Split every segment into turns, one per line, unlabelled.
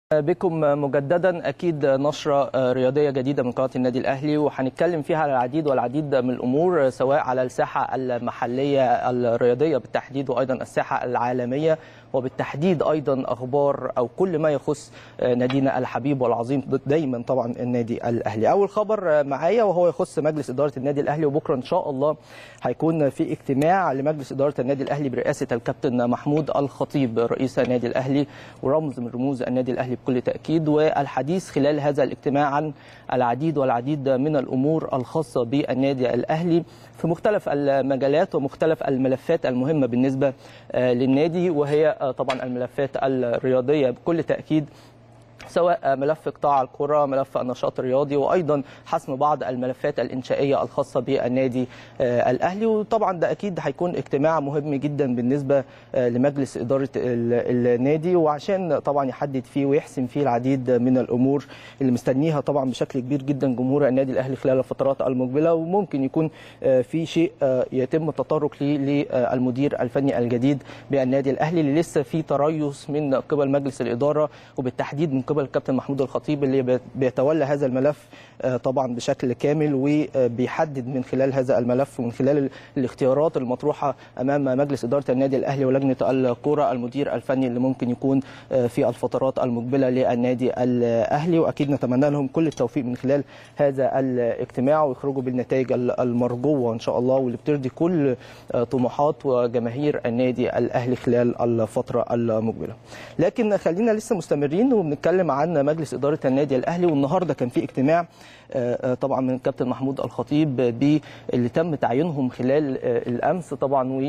بكم مجددا اكيد نشره رياضيه جديده من قناه النادي الاهلي وهنتكلم فيها على العديد والعديد من الامور سواء على الساحه المحليه الرياضيه بالتحديد وايضا الساحه العالميه وبالتحديد ايضا اخبار او كل ما يخص نادينا الحبيب والعظيم دايما طبعا النادي الاهلي اول خبر معايا وهو يخص مجلس اداره النادي الاهلي وبكره ان شاء الله هيكون في اجتماع لمجلس اداره النادي الاهلي برئاسه الكابتن محمود الخطيب رئيس النادي الاهلي ورمز من رموز النادي الاهلي بكل تاكيد والحديث خلال هذا الاجتماع عن العديد والعديد من الامور الخاصه بالنادي الاهلي في مختلف المجالات ومختلف الملفات المهمه بالنسبه للنادي وهي طبعا الملفات الرياضيه بكل تاكيد سواء ملف قطاع الكرة ملف النشاط الرياضي وأيضا حسم بعض الملفات الإنشائية الخاصة بالنادي الأهلي وطبعا ده أكيد هيكون اجتماع مهم جدا بالنسبة لمجلس إدارة النادي وعشان طبعا يحدد فيه ويحسم فيه العديد من الأمور اللي مستنيها طبعا بشكل كبير جدا جمهور النادي الأهلي خلال الفترات المقبلة وممكن يكون في شيء يتم التطرق ليه للمدير الفني الجديد بالنادي الأهلي اللي لسه في تريث من قبل مجلس الإدارة وبالتحديد من قبل الكابتن محمود الخطيب اللي بيتولى هذا الملف طبعا بشكل كامل وبيحدد من خلال هذا الملف ومن خلال الاختيارات المطروحه امام مجلس اداره النادي الاهلي ولجنه الكره المدير الفني اللي ممكن يكون في الفترات المقبله للنادي الاهلي واكيد نتمنى لهم كل التوفيق من خلال هذا الاجتماع ويخرجوا بالنتائج المرجوه ان شاء الله واللي بترضي كل طموحات وجماهير النادي الاهلي خلال الفتره المقبله. لكن خلينا لسه مستمرين وبنتكلم عن مجلس اداره النادي الاهلي والنهارده كان في اجتماع طبعا من الكابتن محمود الخطيب اللي تم تعيينهم خلال الامس طبعا و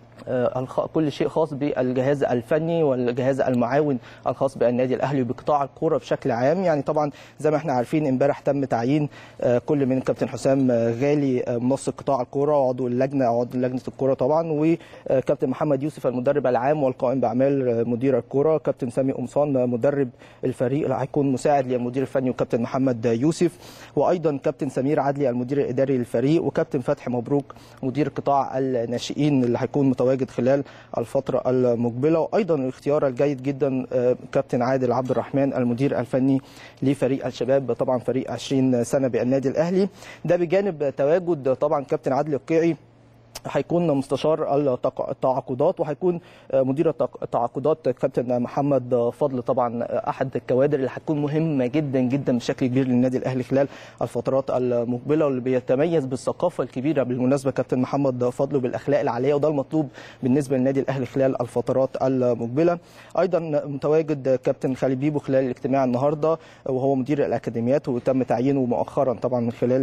كل شيء خاص بالجهاز الفني والجهاز المعاون الخاص بالنادي الاهلي وبقطاع الكوره بشكل عام يعني طبعا زي ما احنا عارفين امبارح تم تعيين كل من الكابتن حسام غالي منسق قطاع الكوره وعضو اللجنه عضو لجنه الكوره طبعا وكابتن محمد يوسف المدرب العام والقائم باعمال مدير الكوره كابتن سامي قمصان مدرب الفريق اللي هيكون مساعد للمدير الفني وكابتن محمد يوسف وايضا كابتن سمير عدلي المدير الاداري للفريق وكابتن فتحي مبروك مدير قطاع الناشئين اللي هيكون متواجد متواجد خلال الفترة المقبلة وأيضا الاختيار الجيد جدا كابتن عادل عبد الرحمن المدير الفني لفريق الشباب طبعا فريق 20 سنة بالنادي الأهلي ده بجانب تواجد طبعا كابتن عادل القيعي هيكون مستشار التعاقدات وهيكون مدير التعاقدات كابتن محمد فضل طبعا احد الكوادر اللي هتكون مهمه جدا جدا بشكل كبير للنادي الاهلي خلال الفترات المقبله واللي بيتميز بالثقافه الكبيره بالمناسبه كابتن محمد فضل وبالاخلاق العاليه وده المطلوب بالنسبه للنادي الاهلي خلال الفترات المقبله ايضا متواجد كابتن خالد بيبو خلال الاجتماع النهارده وهو مدير الاكاديميات وتم تعيينه مؤخرا طبعا من خلال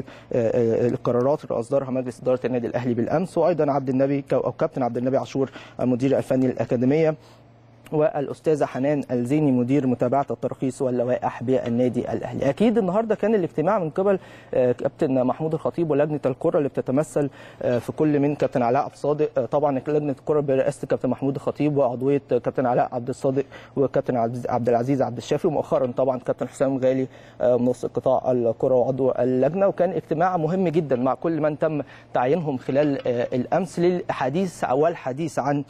القرارات اللي اصدرها مجلس اداره النادي الاهلي بالامس وايضا عبد النبي او كابتن عبد النبي عاشور المدير الفني للاكاديميه والاستاذه حنان الزيني مدير متابعه الترخيص واللوائح بالنادي الاهلي. اكيد النهارده كان الاجتماع من قبل كابتن محمود الخطيب ولجنه الكره اللي بتتمثل في كل من كابتن علاء عبد الصادق طبعا لجنه الكره برئاسه كابتن محمود الخطيب وعضويه كابتن علاء عبد الصادق وكابتن عبد العزيز عبد الشافي ومؤخرا طبعا كابتن حسام غالي منسق قطاع الكره وعضو اللجنه وكان اجتماع مهم جدا مع كل من تم تعيينهم خلال الامس للحديث او الحديث عن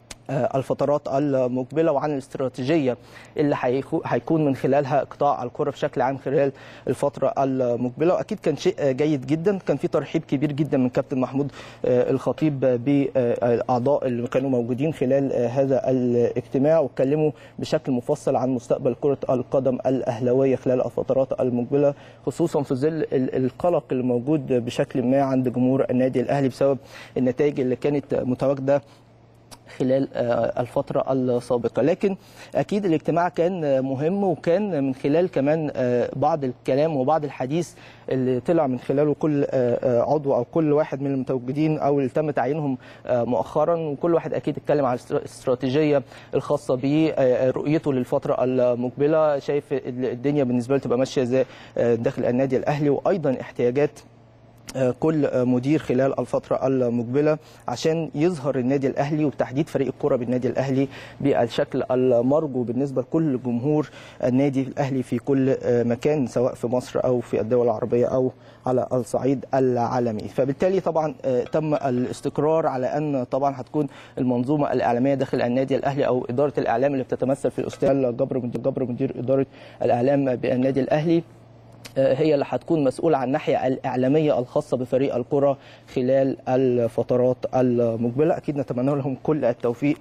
الفترات المقبله وعن الاستراتيجيه اللي هيكون من خلالها قطاع الكره بشكل عام خلال الفتره المقبله واكيد كان شيء جيد جدا كان في ترحيب كبير جدا من كابتن محمود الخطيب بالاعضاء اللي كانوا موجودين خلال هذا الاجتماع واتكلموا بشكل مفصل عن مستقبل كره القدم الاهلاويه خلال الفترات المقبله خصوصا في ظل القلق اللي موجود بشكل ما عند جمهور النادي الاهلي بسبب النتائج اللي كانت متواجده خلال الفترة السابقة لكن أكيد الاجتماع كان مهم وكان من خلال كمان بعض الكلام وبعض الحديث اللي طلع من خلاله كل عضو أو كل واحد من المتواجدين أو اللي تم تعيينهم مؤخرا وكل واحد أكيد اتكلم عن الاستراتيجية الخاصة برؤيته للفترة المقبلة شايف الدنيا بالنسبة له تبقى ماشية ازاي داخل النادي الأهلي وأيضا احتياجات كل مدير خلال الفترة المقبلة عشان يظهر النادي الأهلي وبتحديد فريق الكرة بالنادي الأهلي بالشكل المرجو بالنسبة لكل جمهور النادي الأهلي في كل مكان سواء في مصر أو في الدول العربية أو على الصعيد العالمي فبالتالي طبعا تم الاستقرار على أن طبعا هتكون المنظومة الإعلامية داخل النادي الأهلي أو إدارة الإعلام اللي بتتمثل في الأستاذ جبر جبر مدير إدارة الإعلام بالنادي الأهلي هي اللي هتكون مسؤولة عن الناحية الإعلامية الخاصة بفريق الكرة خلال الفترات المقبلة أكيد نتمنى لهم كل التوفيق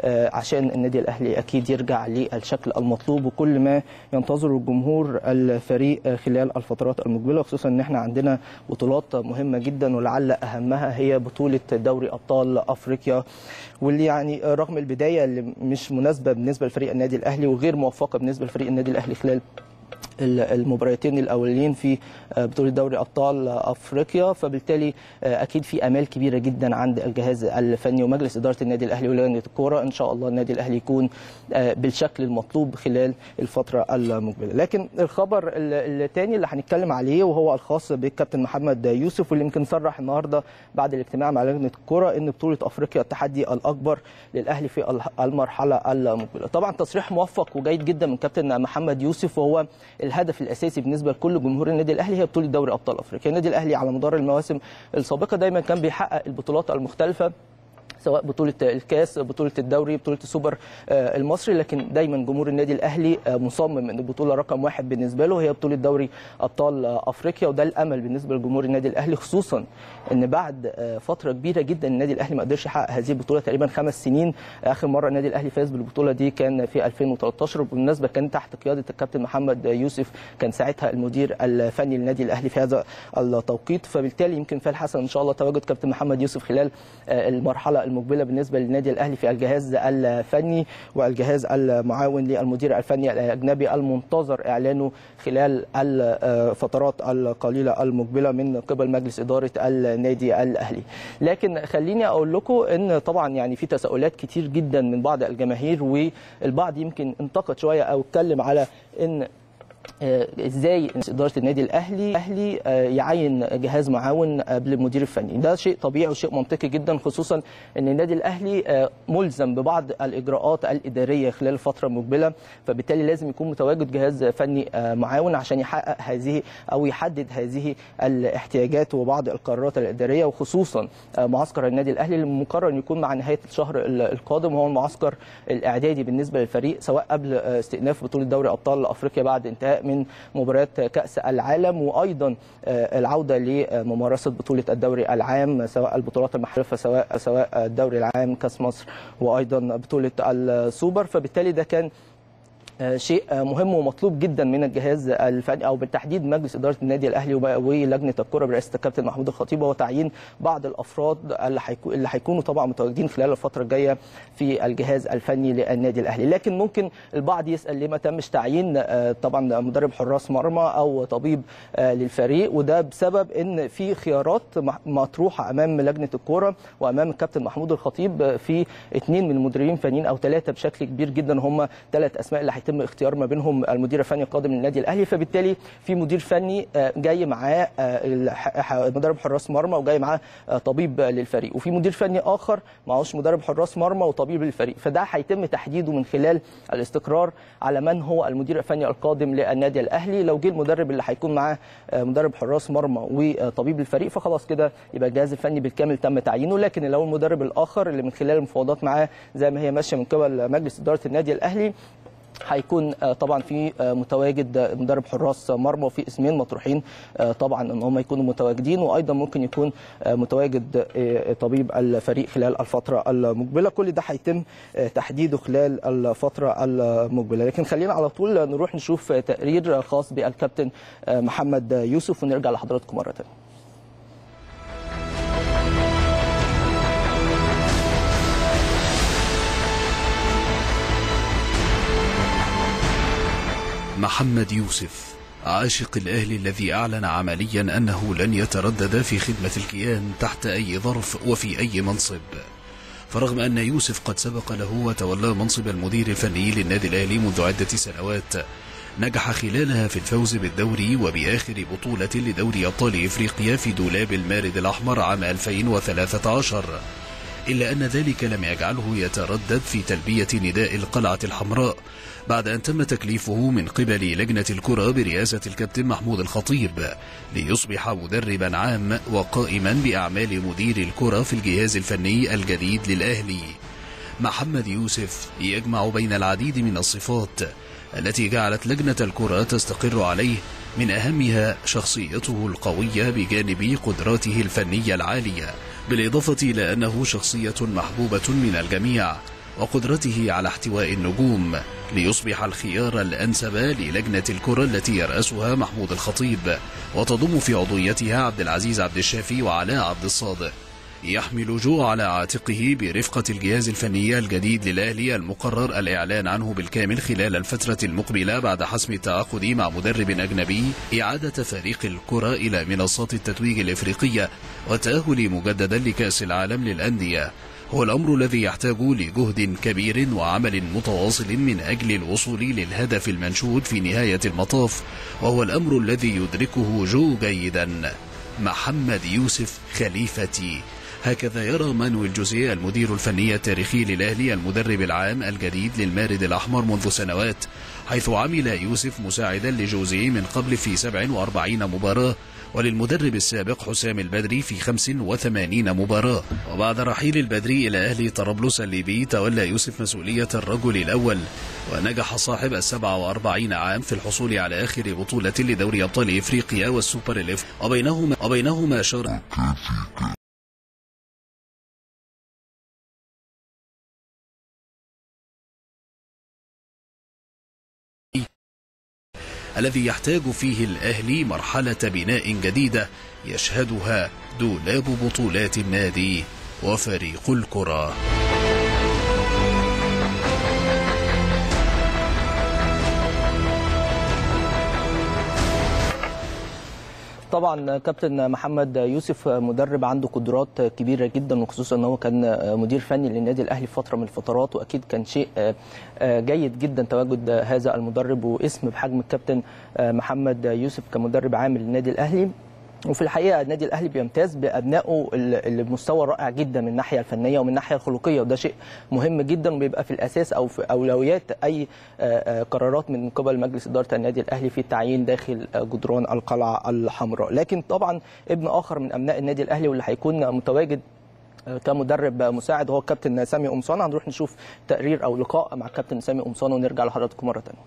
عشان النادي الأهلي أكيد يرجع للشكل المطلوب وكل ما ينتظر الجمهور الفريق خلال الفترات المقبلة خصوصا أن احنا عندنا بطولات مهمة جدا ولعل أهمها هي بطولة دوري أبطال أفريقيا واللي يعني رغم البداية اللي مش مناسبة بالنسبة لفريق النادي الأهلي وغير موفقة بالنسبة لفريق النادي الأهلي خلال المباراتين الاولين في بطوله دوري ابطال افريقيا فبالتالي اكيد في امال كبيره جدا عند الجهاز الفني ومجلس اداره النادي الاهلي ولجنه الكوره ان شاء الله النادي الاهلي يكون بالشكل المطلوب خلال الفتره المقبله لكن الخبر الثاني اللي هنتكلم عليه وهو الخاص بالكابتن محمد يوسف واللي يمكن صرح النهارده بعد الاجتماع مع لجنه الكوره ان بطوله افريقيا التحدي الاكبر للاهلي في المرحله المقبله طبعا تصريح موفق وجيد جدا من كابتن محمد يوسف وهو الهدف الاساسي بالنسبه لكل جمهور النادي الاهلي هي بطوله دوري ابطال افريقيا النادي الاهلي على مدار المواسم السابقه دايما كان بيحقق البطولات المختلفه سواء بطوله الكاس بطوله الدوري بطوله السوبر المصري لكن دايما جمهور النادي الاهلي مصمم ان البطوله رقم واحد بالنسبه له هي بطوله دوري ابطال افريقيا وده الامل بالنسبه لجمهور النادي الاهلي خصوصا ان بعد فتره كبيره جدا النادي الاهلي ما قدرش يحقق هذه البطوله تقريبا خمس سنين اخر مره النادي الاهلي فاز بالبطوله دي كان في 2013 وبالمناسبه كان تحت قياده الكابتن محمد يوسف كان ساعتها المدير الفني للنادي الاهلي في هذا التوقيت فبالتالي يمكن فال حسن ان شاء الله تواجد كابتن محمد يوسف خلال المرحله المقبله بالنسبه للنادي الاهلي في الجهاز الفني والجهاز المعاون للمدير الفني الاجنبي المنتظر اعلانه خلال الفترات القليله المقبله من قبل مجلس اداره النادي الاهلي لكن خليني اقول لكم ان طبعا يعني في تساؤلات كتير جدا من بعض الجماهير والبعض يمكن انتقد شويه او اتكلم على ان ازاي اداره النادي الاهلي الاهلي يعين جهاز معاون قبل المدير الفني ده شيء طبيعي وشيء منطقي جدا خصوصا ان النادي الاهلي ملزم ببعض الاجراءات الاداريه خلال الفتره المقبله فبالتالي لازم يكون متواجد جهاز فني معاون عشان يحقق هذه او يحدد هذه الاحتياجات وبعض القرارات الاداريه وخصوصا معسكر النادي الاهلي المقرر يكون مع نهايه الشهر القادم وهو المعسكر الاعدادي بالنسبه للفريق سواء قبل استئناف بطوله دوري ابطال افريقيا بعد انتهاء من مباريات كأس العالم وأيضا العودة لممارسة بطولة الدوري العام سواء البطولات المحلية سواء سواء الدوري العام كأس مصر وأيضا بطولة السوبر فبالتالي ده كان شيء مهم ومطلوب جدا من الجهاز الفني او بالتحديد مجلس اداره النادي الاهلي ولجنه الكره برئاسه الكابتن محمود الخطيب وهو تعيين بعض الافراد اللي اللي هيكونوا طبعا متواجدين خلال الفتره الجايه في الجهاز الفني للنادي الاهلي لكن ممكن البعض يسال ليه ما تمش تعيين طبعا مدرب حراس مرمى او طبيب للفريق وده بسبب ان في خيارات مطروحه امام لجنه الكوره وامام الكابتن محمود الخطيب في اثنين من المدربين الفنيين او ثلاثه بشكل كبير جدا هم ثلاث اسماء اللي هيتم اختيار ما بينهم المدير الفني القادم للنادي الاهلي فبالتالي في مدير فني جاي معاه مدرب حراس مرمى وجاي معاه طبيب للفريق وفي مدير فني اخر معهوش مدرب حراس مرمى وطبيب للفريق فده هيتم تحديده من خلال الاستقرار على من هو المدير الفني القادم للنادي الاهلي لو جه المدرب اللي هيكون معاه مدرب حراس مرمى وطبيب للفريق فخلاص كده يبقى الجهاز الفني بالكامل تم تعيينه لكن لو المدرب الاخر اللي من خلال المفاوضات معاه زي ما هي ماشيه من قبل مجلس اداره النادي الاهلي هيكون طبعا في متواجد مدرب حراس مرمى وفي اسمين مطروحين طبعا ان هم يكونوا متواجدين وايضا ممكن يكون متواجد طبيب الفريق خلال الفتره المقبله كل ده هيتم تحديده خلال الفتره المقبله لكن خلينا على طول نروح نشوف تقرير خاص بالكابتن محمد يوسف ونرجع لحضراتكم مره ثانيه
محمد يوسف عاشق الأهلي الذي أعلن عمليا أنه لن يتردد في خدمة الكيان تحت أي ظرف وفي أي منصب فرغم أن يوسف قد سبق له وتولى منصب المدير الفني للنادي الأهلي منذ عدة سنوات نجح خلالها في الفوز بالدوري وبآخر بطولة لدوري أبطال إفريقيا في دولاب المارد الأحمر عام 2013 إلا أن ذلك لم يجعله يتردد في تلبية نداء القلعة الحمراء بعد أن تم تكليفه من قبل لجنة الكرة برئاسة الكابتن محمود الخطيب ليصبح مدربا عام وقائما بأعمال مدير الكرة في الجهاز الفني الجديد للأهلي محمد يوسف يجمع بين العديد من الصفات التي جعلت لجنة الكرة تستقر عليه من أهمها شخصيته القوية بجانب قدراته الفنية العالية بالإضافة إلى أنه شخصية محبوبة من الجميع وقدرته على احتواء النجوم ليصبح الخيار الأنسب للجنة الكرة التي يرأسها محمود الخطيب وتضم في عضويتها عبد العزيز عبد الشافي وعلاء عبد الصادق يحمل جو على عاتقه برفقة الجهاز الفني الجديد للأهلي المقرر الإعلان عنه بالكامل خلال الفترة المقبلة بعد حسم التعاقد مع مدرب أجنبي إعادة فريق الكرة إلى منصات التتويج الإفريقية والتأهل مجددا لكأس العالم للأندية هو الأمر الذي يحتاج لجهد كبير وعمل متواصل من أجل الوصول للهدف المنشود في نهاية المطاف وهو الأمر الذي يدركه جو جيدا محمد يوسف خليفتي هكذا يرى مانويل جوزيه المدير الفني التاريخي للأهلي المدرب العام الجديد للمارد الأحمر منذ سنوات حيث عمل يوسف مساعدا لجوزيه من قبل في 47 مباراة وللمدرب السابق حسام البدري في 85 مباراة وبعد رحيل البدري إلى أهلي طرابلس الليبي تولى يوسف مسؤولية الرجل الأول ونجح صاحب السبع وأربعين عام في الحصول على آخر بطولة لدوري أبطال إفريقيا والسوبر الإف وبينهما, وبينهما شر الذي يحتاج فيه الأهلي مرحلة بناء جديدة يشهدها دولاب بطولات النادي وفريق الكرة
طبعا كابتن محمد يوسف مدرب عنده قدرات كبيره جدا وخصوصا ان هو كان مدير فني للنادي الاهلي في فتره من الفترات واكيد كان شيء جيد جدا تواجد هذا المدرب واسم بحجم الكابتن محمد يوسف كمدرب عام للنادي الاهلي وفي الحقيقه النادي الاهلي بيمتاز بابنائه اللي بمستوى رائع جدا من الناحيه الفنيه ومن الناحيه الخلقيه وده شيء مهم جدا وبيبقى في الاساس او في اولويات اي قرارات من قبل مجلس اداره النادي الاهلي في التعيين داخل جدران القلعه الحمراء لكن طبعا ابن اخر من ابناء النادي الاهلي واللي هيكون متواجد كمدرب مساعد هو الكابتن سامي قمصان هنروح نشوف تقرير او لقاء مع الكابتن سامي قمصان ونرجع لحضراتكم مره ثانيه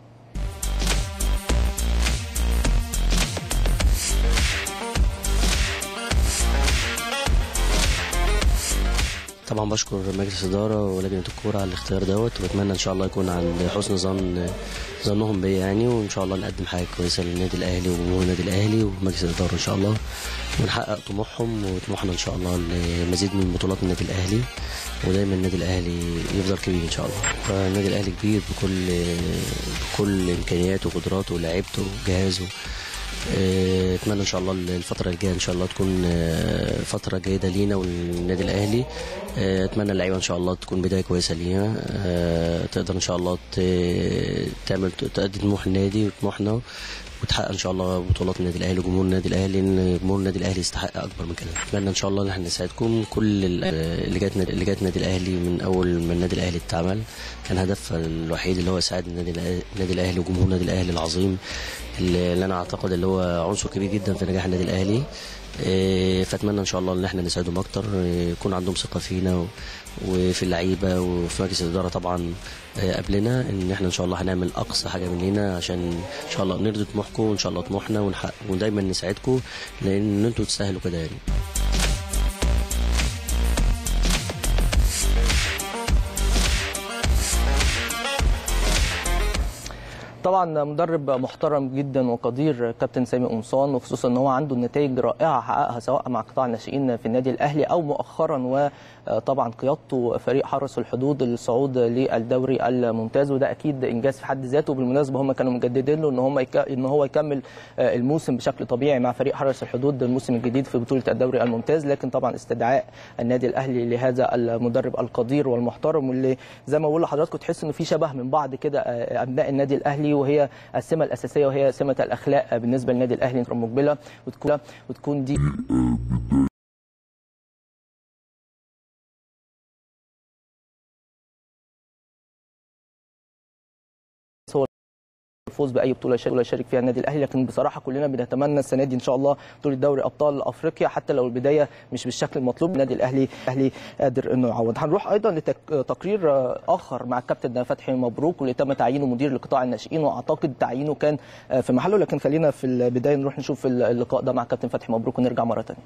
طبعا بشكر مجلس الاداره ولجنه الكوره على الاختيار دوت وبتمنى ان شاء الله يكون عند حسن ظن ظنهم بيا يعني وان شاء الله نقدم حاجه كويسه للنادي الاهلي وجمهور النادي الاهلي ومجلس الاداره ان شاء الله ونحقق طموحهم وطموحنا ان شاء الله لمزيد من بطولات النادي الاهلي ودايما النادي الاهلي يفضل كبير ان شاء الله فالنادي الاهلي كبير بكل بكل امكانياته وقدراته ولاعيبته وجهازه اتمنى ان شاء الله الفتره الجايه ان شاء الله تكون فتره جيده لينا وللنادي الاهلي اتمنى اللعيبه ان شاء الله تكون بدايه كويسه لينا تقدر ان شاء الله تعمل تؤدي طموح النادي وطموحنا وتحقق ان شاء الله بطولات النادي الاهلي وجمهور النادي الاهلي لان جمهور النادي الاهلي يستحق اكبر من كده اتمنى ان شاء الله ان احنا نساعدكم كل اللي جات اللي جات النادي الاهلي من اول ما النادي الاهلي اتعمل كان هدفها الوحيد اللي هو يساعد النادي النادي الاهلي وجمهور النادي الاهلي العظيم اللي انا اعتقد اللي هو عنصر كبير جدا في نجاح النادي الاهلي فاتمنى ان شاء الله ان احنا نساعدهم اكتر يكون عندهم ثقه فينا وفي اللعيبه وفي مجلس الاداره طبعا قبلنا ان احنا ان شاء الله هنعمل اقصى حاجه مننا عشان ان شاء الله نرضي طموحكم وان شاء الله طموحنا ونحقق ودايما نساعدكم لان انتوا تستاهلوا كده يعني
طبعا مدرب محترم جدا وقدير كابتن سامي قمصان وخصوصا ان هو عنده نتائج رائعه حققها سواء مع قطاع الناشئين في النادي الاهلي او مؤخرا وطبعا قيادته فريق حرس الحدود للصعود للدوري الممتاز وده اكيد انجاز في حد ذاته بالمناسبه هم كانوا مجددين له ان هم يك... ان هو يكمل الموسم بشكل طبيعي مع فريق حرس الحدود الموسم الجديد في بطوله الدوري الممتاز لكن طبعا استدعاء النادي الاهلي لهذا المدرب القدير والمحترم واللي زي ما بقول لحضراتكم تحس انه في شبه من بعض كده ابناء النادي الاهلي الاهلي وهي السمه الاساسيه وهي سمه الاخلاق بالنسبه للنادي الاهلي المقبله وتكون وتكون دي الفوز باي بطوله يشارك يشارك فيها النادي الاهلي لكن بصراحه كلنا بنتمنى السنه دي ان شاء الله بطوله دوري ابطال افريقيا حتى لو البدايه مش بالشكل المطلوب النادي الاهلي الاهلي قادر انه يعوض هنروح ايضا لتقرير اخر مع الكابتن فتحي مبروك واللي تم تعيينه مدير لقطاع الناشئين واعتقد تعيينه كان في محله لكن خلينا في البدايه نروح نشوف اللقاء ده مع كابتن فتحي مبروك ونرجع مره ثانيه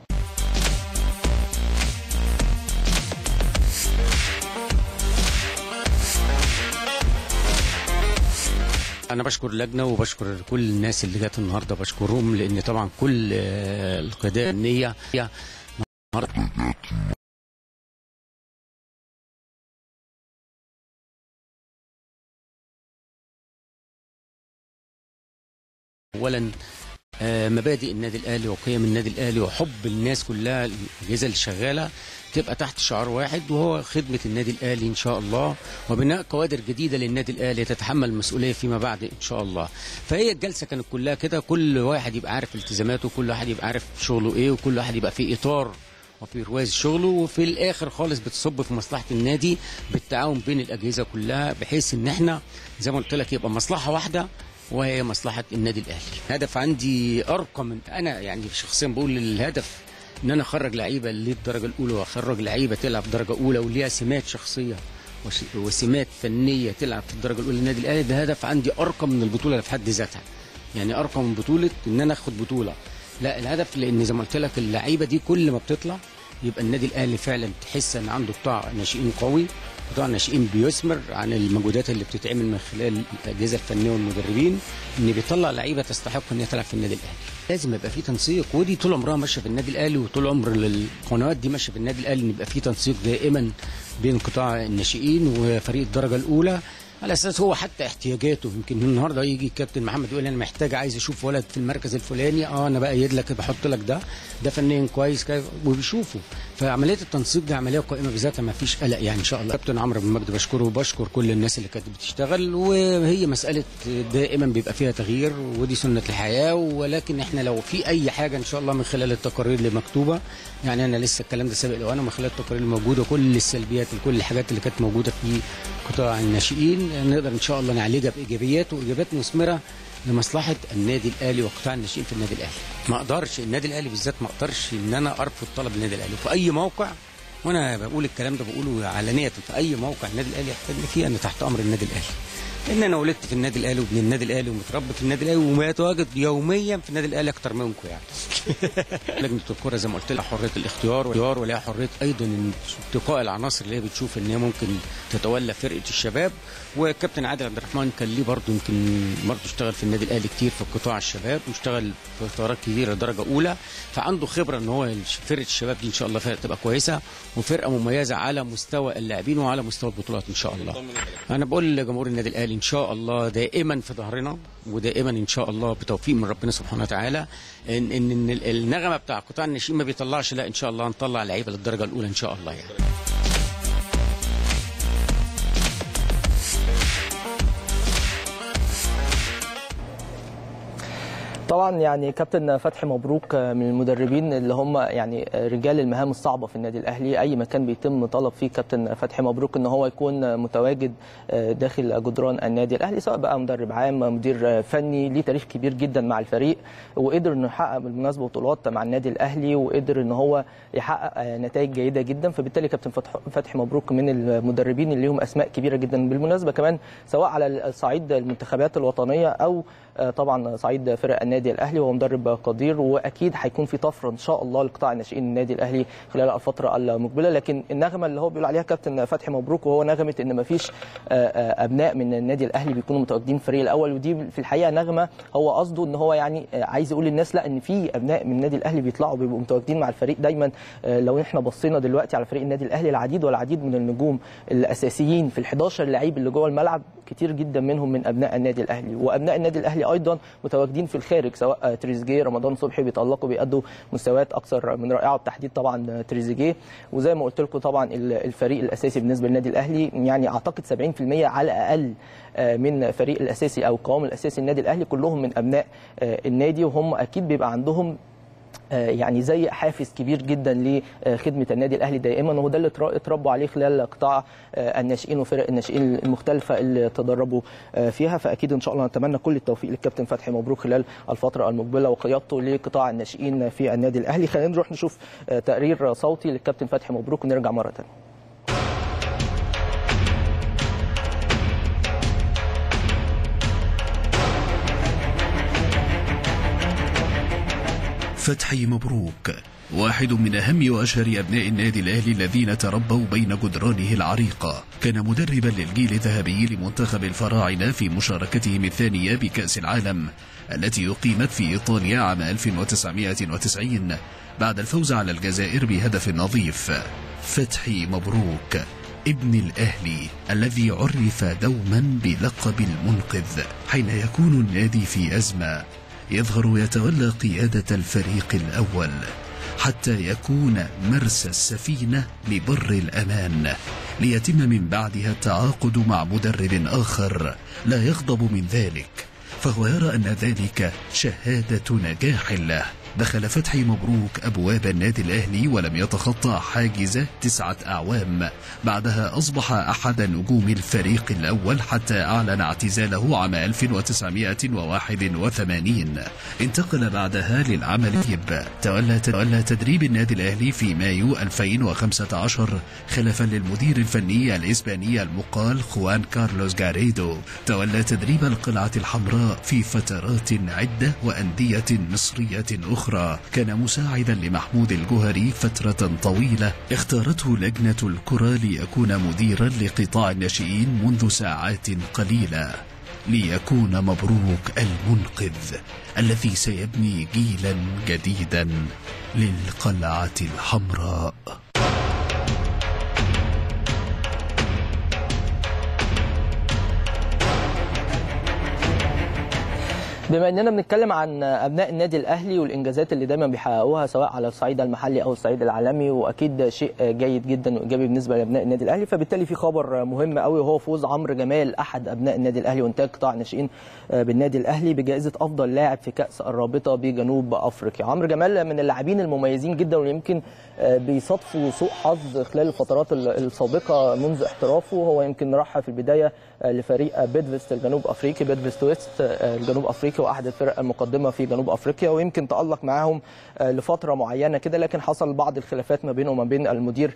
انا بشكر اللجنه وبشكر كل الناس اللي جت النهارده بشكرهم لان طبعا كل القيادات النيه اولا مبادئ النادي الاهلي وقيم النادي الاهلي وحب الناس كلها الاجهزه اللي شغاله تبقى تحت شعار واحد وهو خدمه النادي الاهلي ان شاء الله وبناء كوادر جديده للنادي الاهلي تتحمل المسؤوليه فيما بعد ان شاء الله فهي الجلسه كانت كلها كده كل واحد يبقى عارف التزاماته كل واحد يبقى عارف شغله ايه وكل واحد يبقى في اطار وفي رواز شغله وفي الاخر خالص بتصب في مصلحه النادي بالتعاون بين الاجهزه كلها بحيث ان احنا زي ما قلت لك يبقى مصلحه واحده وهي مصلحه النادي الاهلي هدف عندي ارقى من انا يعني شخصيا بقول الهدف ان انا اخرج لعيبه للدرجه الاولى واخرج لعيبه تلعب درجه اولى وليها سمات شخصيه وسمات فنيه تلعب في الدرجه الاولى للنادي الاهلي ده هدف عندي ارقى من البطوله في حد ذاتها يعني ارقى من بطوله ان انا اخد بطوله لا الهدف لان زي ما قلت لك اللعيبه دي كل ما بتطلع يبقى النادي الاهلي فعلا تحس ان عنده قطاع ناشئين قوي قطاع الناشئين بيثمر عن المجهودات اللي بتتعمل من خلال الاجهزه الفنيه والمدربين ان بيطلع لعيبه تستحق ان هي تلعب في النادي الاهلي لازم يبقى في تنسيق ودي طول عمرها ماشيه في النادي الاهلي وطول عمر القنوات دي ماشيه في النادي الاهلي ان يبقى في تنسيق دائما بين قطاع الناشئين وفريق الدرجه الاولى على اساس هو حتى احتياجاته يمكن النهارده يجي الكابتن محمد يقول انا محتاج عايز اشوف ولد في المركز الفلاني اه انا بايد لك بحط لك ده ده فنيا كويس كيف وبيشوفوا فعمليه التنسيق دي عمليه قائمه بذاتها ما فيش قلق يعني ان شاء الله كابتن عمرو بن مجدي بشكره وبشكر كل الناس اللي كانت بتشتغل وهي مساله دائما بيبقى فيها تغيير ودي سنه الحياه ولكن احنا لو في اي حاجه ان شاء الله من خلال التقارير اللي مكتوبه يعني انا لسه الكلام ده سابق لو انا من خلال التقارير الموجوده كل السلبيات وكل الحاجات اللي كانت موجوده في قطاع الناشئين نقدر ان شاء الله نعالجها بايجابيات وايجابيات مثمره لمصلحه النادي الاهلي وقطاع الناشئين في النادي الاهلي. ما اقدرش النادي الاهلي بالذات ما اقدرش ان انا ارفض طلب النادي الاهلي وفي اي موقع وانا بقول الكلام ده بقوله علانيه في اي موقع النادي الاهلي يحتاجني فيه انا تحت امر النادي الاهلي. لان انا ولدت في النادي الاهلي وابن النادي الاهلي ومتربي في النادي الاهلي ومتواجد يوميا في النادي الاهلي اكتر منكم يعني. لجنه الكره زي ما قلت لها حريه الاختيار والاختيار ولها حريه ايضا انتقاء العناصر اللي هي بتشوف ان هي ممكن تتولى فرقه الشباب والكابتن عادل عبد الرحمن كان ليه برضه يمكن برضه اشتغل في النادي الاهلي كتير في قطاع الشباب واشتغل في اختيارات كتيره درجه اولى فعنده خبره ان هو فرقه الشباب دي ان شاء الله فرقه تبقى كويسه وفرقه مميزه على مستوى اللاعبين وعلى مستوى البطولات ان شاء الله. انا بقول لجمهور النادي الاهلي ان شاء الله دائما في ظهرنا ودائما ان شاء الله بتوفيق من ربنا سبحانه وتعالى ان ان, إن النغمه بتاع قطاع الناشئين ما بيطلعش لا ان شاء الله نطلع لعيبه للدرجه الاولى ان شاء الله يعني.
طبعا يعني كابتن فتحي مبروك من المدربين اللي هم يعني رجال المهام الصعبه في النادي الاهلي اي مكان بيتم طلب فيه كابتن فتحي مبروك ان هو يكون متواجد داخل جدران النادي الاهلي سواء بقى مدرب عام مدير فني ليه تاريخ كبير جدا مع الفريق وقدر انه يحقق بالمناسبه بطولات مع النادي الاهلي وقدر ان هو يحقق نتائج جيده جدا فبالتالي كابتن فتحي مبروك من المدربين اللي لهم اسماء كبيره جدا بالمناسبه كمان سواء على صعيد المنتخبات الوطنيه او طبعا صعيد فرق النادي الاهلي وهو مدرب قدير واكيد هيكون في طفره ان شاء الله لقطاع الناشئين النادي الاهلي خلال الفتره المقبله لكن النغمه اللي هو بيقول عليها كابتن فتحي مبروك وهو نغمه ان ما فيش ابناء من النادي الاهلي بيكونوا متواجدين في الفريق الاول ودي في الحقيقه نغمه هو قصده ان هو يعني عايز يقول للناس لا ان في ابناء من النادي الاهلي بيطلعوا بيبقوا متواجدين مع الفريق دايما لو احنا بصينا دلوقتي على فريق النادي الاهلي العديد والعديد من النجوم الاساسيين في ال11 لعيب اللي جوه الملعب كتير جدا منهم من ابناء النادي الاهلي وابناء النادي الاهلي ايضا متواجدين في الخارج سواء تريزيجيه رمضان صبحي بيتالقوا بيأدوا مستويات اكثر من رائعه وبالتحديد طبعا تريزيجيه وزي ما قلت لكم طبعا الفريق الاساسي بالنسبه للنادي الاهلي يعني اعتقد 70% على الاقل من الفريق الاساسي او القوام الاساسي النادي الاهلي كلهم من ابناء النادي وهم اكيد بيبقى عندهم يعني زي حافز كبير جدا لخدمه النادي الاهلي دائما وهو ده اللي اتربوا عليه خلال قطاع الناشئين وفرق الناشئين المختلفه اللي تدربوا فيها فاكيد ان شاء الله نتمنى كل التوفيق للكابتن فتحي مبروك خلال الفتره المقبله وقيادته لقطاع الناشئين في النادي الاهلي خلينا نروح نشوف تقرير صوتي للكابتن فتحي مبروك ونرجع مره ثانيه
فتحي مبروك واحد من أهم وأشهر أبناء النادي الأهلي الذين تربوا بين جدرانه العريقة كان مدربا للجيل الذهبي لمنتخب الفراعنة في مشاركتهم الثانية بكأس العالم التي أقيمت في إيطاليا عام 1990 بعد الفوز على الجزائر بهدف نظيف فتحي مبروك ابن الأهلي الذي عرف دوما بلقب المنقذ حين يكون النادي في أزمة يظهر يتولى قيادة الفريق الأول حتى يكون مرسى السفينة لبر الأمان ليتم من بعدها التعاقد مع مدرب آخر لا يغضب من ذلك فهو يرى أن ذلك شهادة نجاح له دخل فتحي مبروك أبواب النادي الأهلي ولم يتخطى حاجز تسعة أعوام بعدها أصبح أحد نجوم الفريق الأول حتى أعلن اعتزاله عام 1981 انتقل بعدها للعمل يب تولى تولى تدريب النادي الأهلي في مايو 2015 خلفا للمدير الفني الإسباني المقال خوان كارلوس جاريدو تولى تدريب القلعة الحمراء في فترات عدة وأندية مصرية أخرى أخرى كان مساعدا لمحمود الجوهري فترة طويلة اختارته لجنة الكرة ليكون مديرا لقطاع الناشئين منذ ساعات قليلة ليكون مبروك المنقذ الذي سيبني جيلا جديدا للقلعة الحمراء
بما اننا بنتكلم عن ابناء النادي الاهلي والانجازات اللي دايما بيحققوها سواء على الصعيد المحلي او الصعيد العالمي واكيد شيء جيد جدا وايجابي بالنسبه لابناء النادي الاهلي فبالتالي في خبر مهم قوي وهو فوز عمرو جمال احد ابناء النادي الاهلي وانتاج قطاع الناشئين بالنادي الاهلي بجائزه افضل لاعب في كاس الرابطه بجنوب افريقيا عمرو جمال من اللاعبين المميزين جدا ويمكن بيصادفوا سوء حظ خلال الفترات السابقه منذ احترافه هو يمكن راح في البدايه لفريق بيدفست الجنوب افريقي بيدفست ويست الجنوب افريقي واحد الفرق المقدمه في جنوب افريقيا ويمكن تالق معاهم لفتره معينه كده لكن حصل بعض الخلافات ما بينه وما بين المدير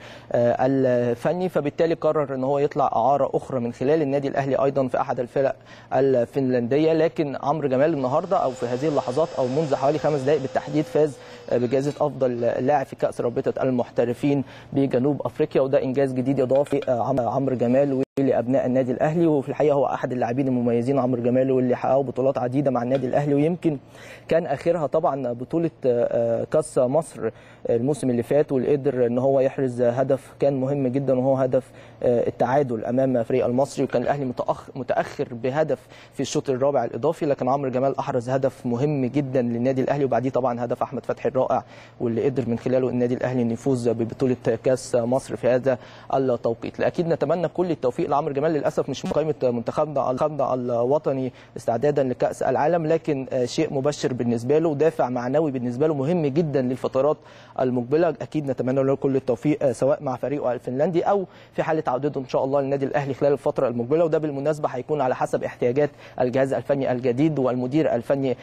الفني فبالتالي قرر ان هو يطلع اعاره اخرى من خلال النادي الاهلي ايضا في احد الفرق الفنلنديه لكن عمرو جمال النهارده او في هذه اللحظات او منذ حوالي خمس دقائق بالتحديد فاز بجائزه افضل لاعب في كاس رابطه المحترفين بجنوب افريقيا وده انجاز جديد اضافي عمرو جمال لابناء النادي الاهلي وفي الحقيقه هو احد اللاعبين المميزين عمرو جمال واللي حققوا بطولات عديده مع النادي الاهلي ويمكن كان اخرها طبعا بطوله كاس مصر الموسم اللي فات واللي قدر ان هو يحرز هدف كان مهم جدا وهو هدف التعادل امام فريق المصري وكان الاهلي متاخر بهدف في الشوط الرابع الاضافي لكن عمرو جمال احرز هدف مهم جدا للنادي الاهلي وبعديه طبعا هدف احمد فتحي الرائع واللي قدر من خلاله النادي الاهلي ان يفوز ببطوله كاس مصر في هذا التوقيت اكيد نتمنى كل التوفيق لعمرو جمال للاسف مش في قائمه منتخبنا الوطني استعدادا لكاس العالم لكن شيء مبشر بالنسبه له ودافع معنوي بالنسبه له مهم جدا للفترات المقبله اكيد نتمنى له كل التوفيق سواء مع فريقه الفنلندي او في حاله عودته ان شاء الله للنادي الاهلي خلال الفتره المقبله وده بالمناسبه هيكون على حسب احتياجات الجهاز الفني الجديد والمدير الفني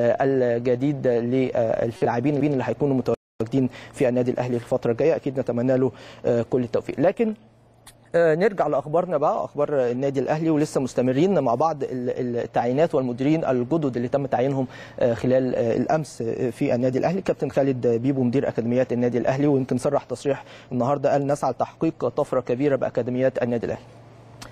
الجديد للاعبين اللي هيكونوا متواجدين في النادي الاهلي الفتره الجايه اكيد نتمنى له كل التوفيق لكن نرجع لاخبارنا بقى اخبار النادي الاهلي ولسه مستمرين مع بعض التعيينات والمديرين الجدد اللي تم تعيينهم خلال الامس في النادي الاهلي كابتن خالد بيبو مدير اكاديميات النادي الاهلي ويمكن صرح تصريح النهارده قال نسعى لتحقيق طفره كبيره باكاديميات النادي الاهلي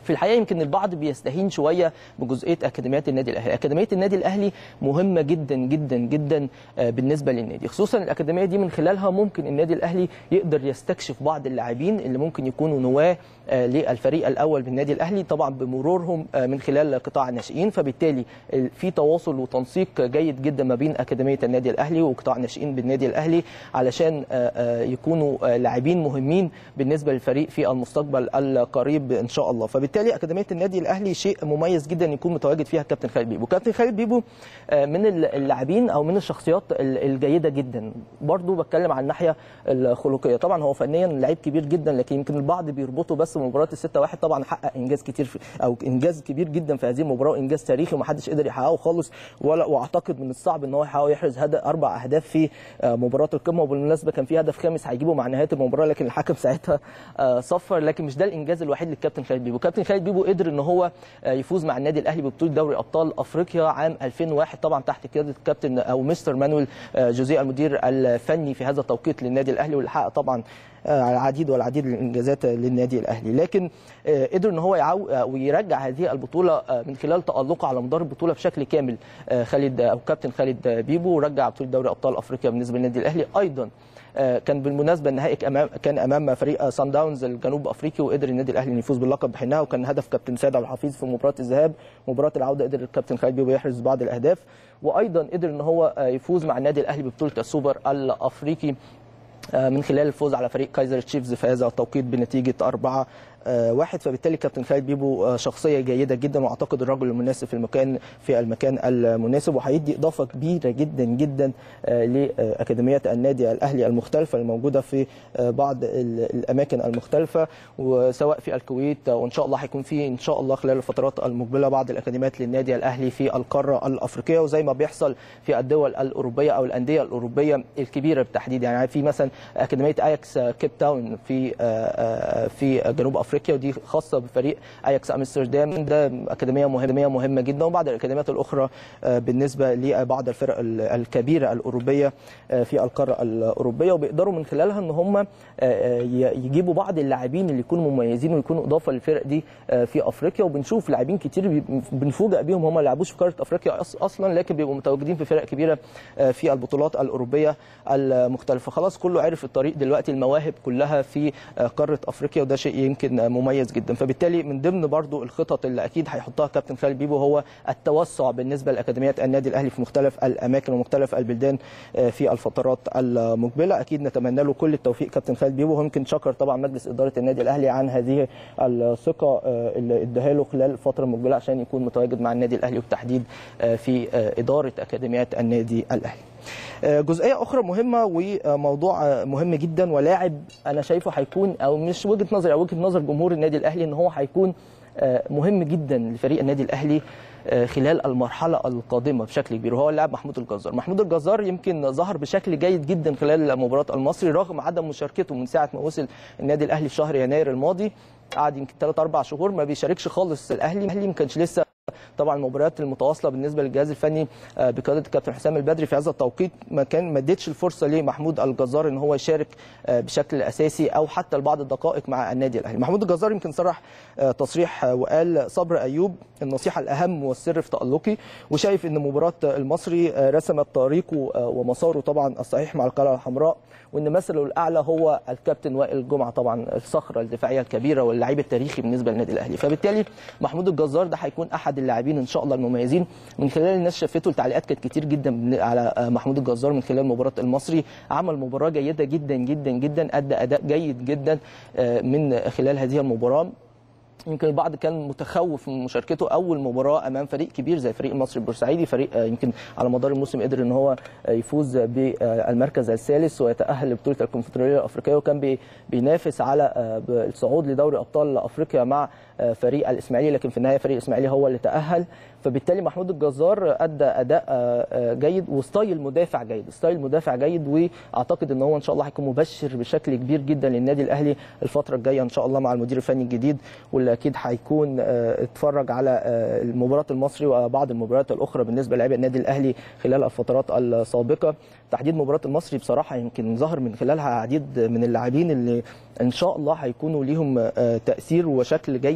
في الحقيقه يمكن البعض بيستهين شويه بجزئيه اكاديميات النادي الاهلي، اكاديميه النادي الاهلي مهمه جدا جدا جدا آه، بالنسبه للنادي، خصوصا الاكاديميه دي من خلالها ممكن النادي الاهلي يقدر يستكشف بعض اللاعبين اللي ممكن يكونوا نواه آه، للفريق الاول بالنادي الاهلي طبعا بمرورهم آه، من خلال قطاع الناشئين فبالتالي ال- في تواصل وتنسيق جيد جدا ما بين اكاديميه النادي الاهلي وقطاع الناشئين بالنادي الاهلي علشان آه، آه، يكونوا آه، لاعبين مهمين بالنسبه للفريق في المستقبل القريب ان شاء الله فبالتالي اكاديميه النادي الاهلي شيء مميز جدا يكون متواجد فيها الكابتن خالد بيبو كابتن خالد بيبو آه، من اللاعبين او من الشخصيات ال- الجيده جدا برضو بتكلم عن الناحيه الخلقيه طبعا هو فنيا لعيب كبير جدا لكن يمكن البعض بيربطه بس بمباراه الستة واحد طبعا حقق انجاز كتير في او انجاز كبير جدا في هذه المباراه وانجاز تاريخي ومحدش قدر يحققه خالص ولا واعتقد من الصعب ان هو يحقق يحرز هدف اربع اهداف في آه، مباراه القمه وبالمناسبه كان في هدف خامس هيجيبه مع نهايه المباراه لكن الحكم ساعتها آه، صفر لكن مش ده الانجاز الوحيد للكابتن خالد بيبو كابتن خالد بيبو قدر ان هو آه، يفوز مع النادي الاهلي ببطوله دوري ابطال افريقيا عام 2001 طبعا تحت قياده الكابتن او مستر مانويل آه، جوزيه المدير الفني في هذا التوقيت للنادي الاهلي واللي حقق طبعا آه، العديد والعديد من الانجازات للنادي الاهلي لكن آه، قدر ان هو يعو آه، ويرجع هذه البطوله آه، من خلال تالقه على مدار البطوله بشكل كامل آه، خالد او كابتن خالد بيبو ورجع بطوله دوري ابطال افريقيا بالنسبه للنادي الاهلي ايضا آه، كان بالمناسبه النهائي امام كان امام فريق سان داونز الجنوب افريقي وقدر النادي الاهلي إنه يفوز باللقب بحنها وكان هدف كابتن سيد عبد الحفيظ في مباراه الذهاب مباراه العوده قدر الكابتن خالد بيبو يحرز بعض الاهداف وايضا قدر ان هو آه، يفوز مع النادي الاهلي ببطوله السوبر الافريقي آه، من خلال الفوز على فريق كايزر تشيفز في هذا التوقيت بنتيجه 4 آه، واحد فبالتالي كابتن خالد بيبو آه، شخصيه جيده جدا واعتقد الرجل المناسب في المكان في المكان المناسب وهيدي اضافه كبيره جدا جدا آه، لاكاديميات النادي الاهلي المختلفه الموجوده في آه، بعض ال- الاماكن المختلفه وسواء في الكويت آه، وان شاء الله هيكون في ان شاء الله خلال الفترات المقبله بعض الاكاديميات للنادي الاهلي في القاره الافريقيه وزي ما بيحصل في الدول الاوروبيه او الانديه الاوروبيه الكبيره بالتحديد يعني في مثلا اكاديميه اياكس آه، كيب تاون في آه، آه، في جنوب افريقيا ودي خاصه بفريق اياكس امستردام ده اكاديميه مهمه مهمه جدا وبعض الاكاديميات الاخرى آه، بالنسبه لبعض الفرق ال- الكبيره الاوروبيه آه، في القاره الاوروبيه وبيقدروا من خلالها ان هم آه، آه، ي- يجيبوا بعض اللاعبين اللي يكونوا مميزين ويكونوا اضافه للفرق دي آه، في افريقيا وبنشوف لاعبين كتير بي- بنفوجئ بيهم هم ما لعبوش في قاره افريقيا أص- اصلا لكن بيبقوا متواجدين في فرق كبيره آه، في البطولات الاوروبيه المختلفه خلاص كله عرف الطريق دلوقتي المواهب كلها في آه، قاره افريقيا وده شيء يمكن آه، مميز جدا فبالتالي من ضمن برضو الخطط اللي اكيد هيحطها كابتن خالد بيبو هو التوسع بالنسبه لاكاديميات النادي الاهلي في مختلف الاماكن ومختلف البلدان آه، في الفترات المقبله اكيد نتمنى له كل التوفيق كابتن خالد بيبو ويمكن شكر طبعا مجلس اداره النادي الاهلي عن هذه الثقه آه، اللي اداها له خلال الفتره المقبله عشان يكون متواجد مع النادي الاهلي وبالتحديد آه، في آه، اداره اكاديميات النادي الاهلي آه، جزئيه اخرى مهمه وموضوع آه، مهم جدا ولاعب انا شايفه هيكون او مش وجهه نظري او وجهه نظر جمهور النادي الاهلي ان هو هيكون آه، مهم جدا لفريق النادي الاهلي آه، خلال المرحله القادمه بشكل كبير وهو اللاعب محمود الجزار محمود الجزار يمكن ظهر بشكل جيد جدا خلال مباراه المصري رغم عدم مشاركته من ساعه ما وصل النادي الاهلي في شهر يناير الماضي قعد يمكن 3 4 شهور ما بيشاركش خالص الاهلي الاهلي ما كانش لسه طبعا المباريات المتواصله بالنسبه للجهاز الفني آه، بقياده الكابتن حسام البدري في هذا التوقيت ما كان ما ادتش الفرصه لمحمود الجزار ان هو يشارك آه، بشكل اساسي او حتى لبعض الدقائق مع النادي الاهلي محمود الجزار يمكن صرح آه، تصريح آه، وقال صبر ايوب النصيحه الاهم والسر في تالقي وشايف ان مباراه المصري آه، رسمت طريقه آه، ومساره طبعا الصحيح مع القلعه الحمراء وان مثله الاعلى هو الكابتن وائل جمعه طبعا الصخره الدفاعيه الكبيره واللعيب التاريخي بالنسبه للنادي الاهلي فبالتالي محمود الجزار ده هيكون احد اللاعبين ان شاء الله المميزين من خلال الناس شافته التعليقات كانت كتير جدا من- على آه، محمود الجزار من خلال مباراه المصري عمل مباراه جيده جدا جدا جدا ادى اداء جيد جدا آه، من خلال هذه المباراه يمكن البعض كان متخوف من مشاركته اول مباراه امام فريق كبير زي فريق المصري البورسعيدي فريق آه، يمكن على مدار الموسم قدر ان هو آه، يفوز بالمركز الثالث ويتاهل لبطوله الكونفدراليه الافريقيه وكان بي- بينافس على آه، الصعود لدوري ابطال افريقيا مع آه، فريق الاسماعيلي لكن في النهايه فريق الاسماعيلي هو اللي تاهل فبالتالي محمود الجزار ادى اداء آه، آه، جيد وستايل مدافع جيد ستايل مدافع جيد واعتقد ان هو ان شاء الله هيكون مبشر بشكل كبير جدا للنادي الاهلي الفتره الجايه ان شاء الله مع المدير الفني الجديد واللي اكيد هيكون آه، اتفرج على آه، مباراه المصري وبعض المباريات الاخرى بالنسبه للاعبي النادي الاهلي خلال الفترات السابقه تحديد مباراه المصري بصراحه يمكن ظهر من خلالها عديد من اللاعبين اللي ان شاء الله هيكونوا ليهم آه، تاثير وشكل جيد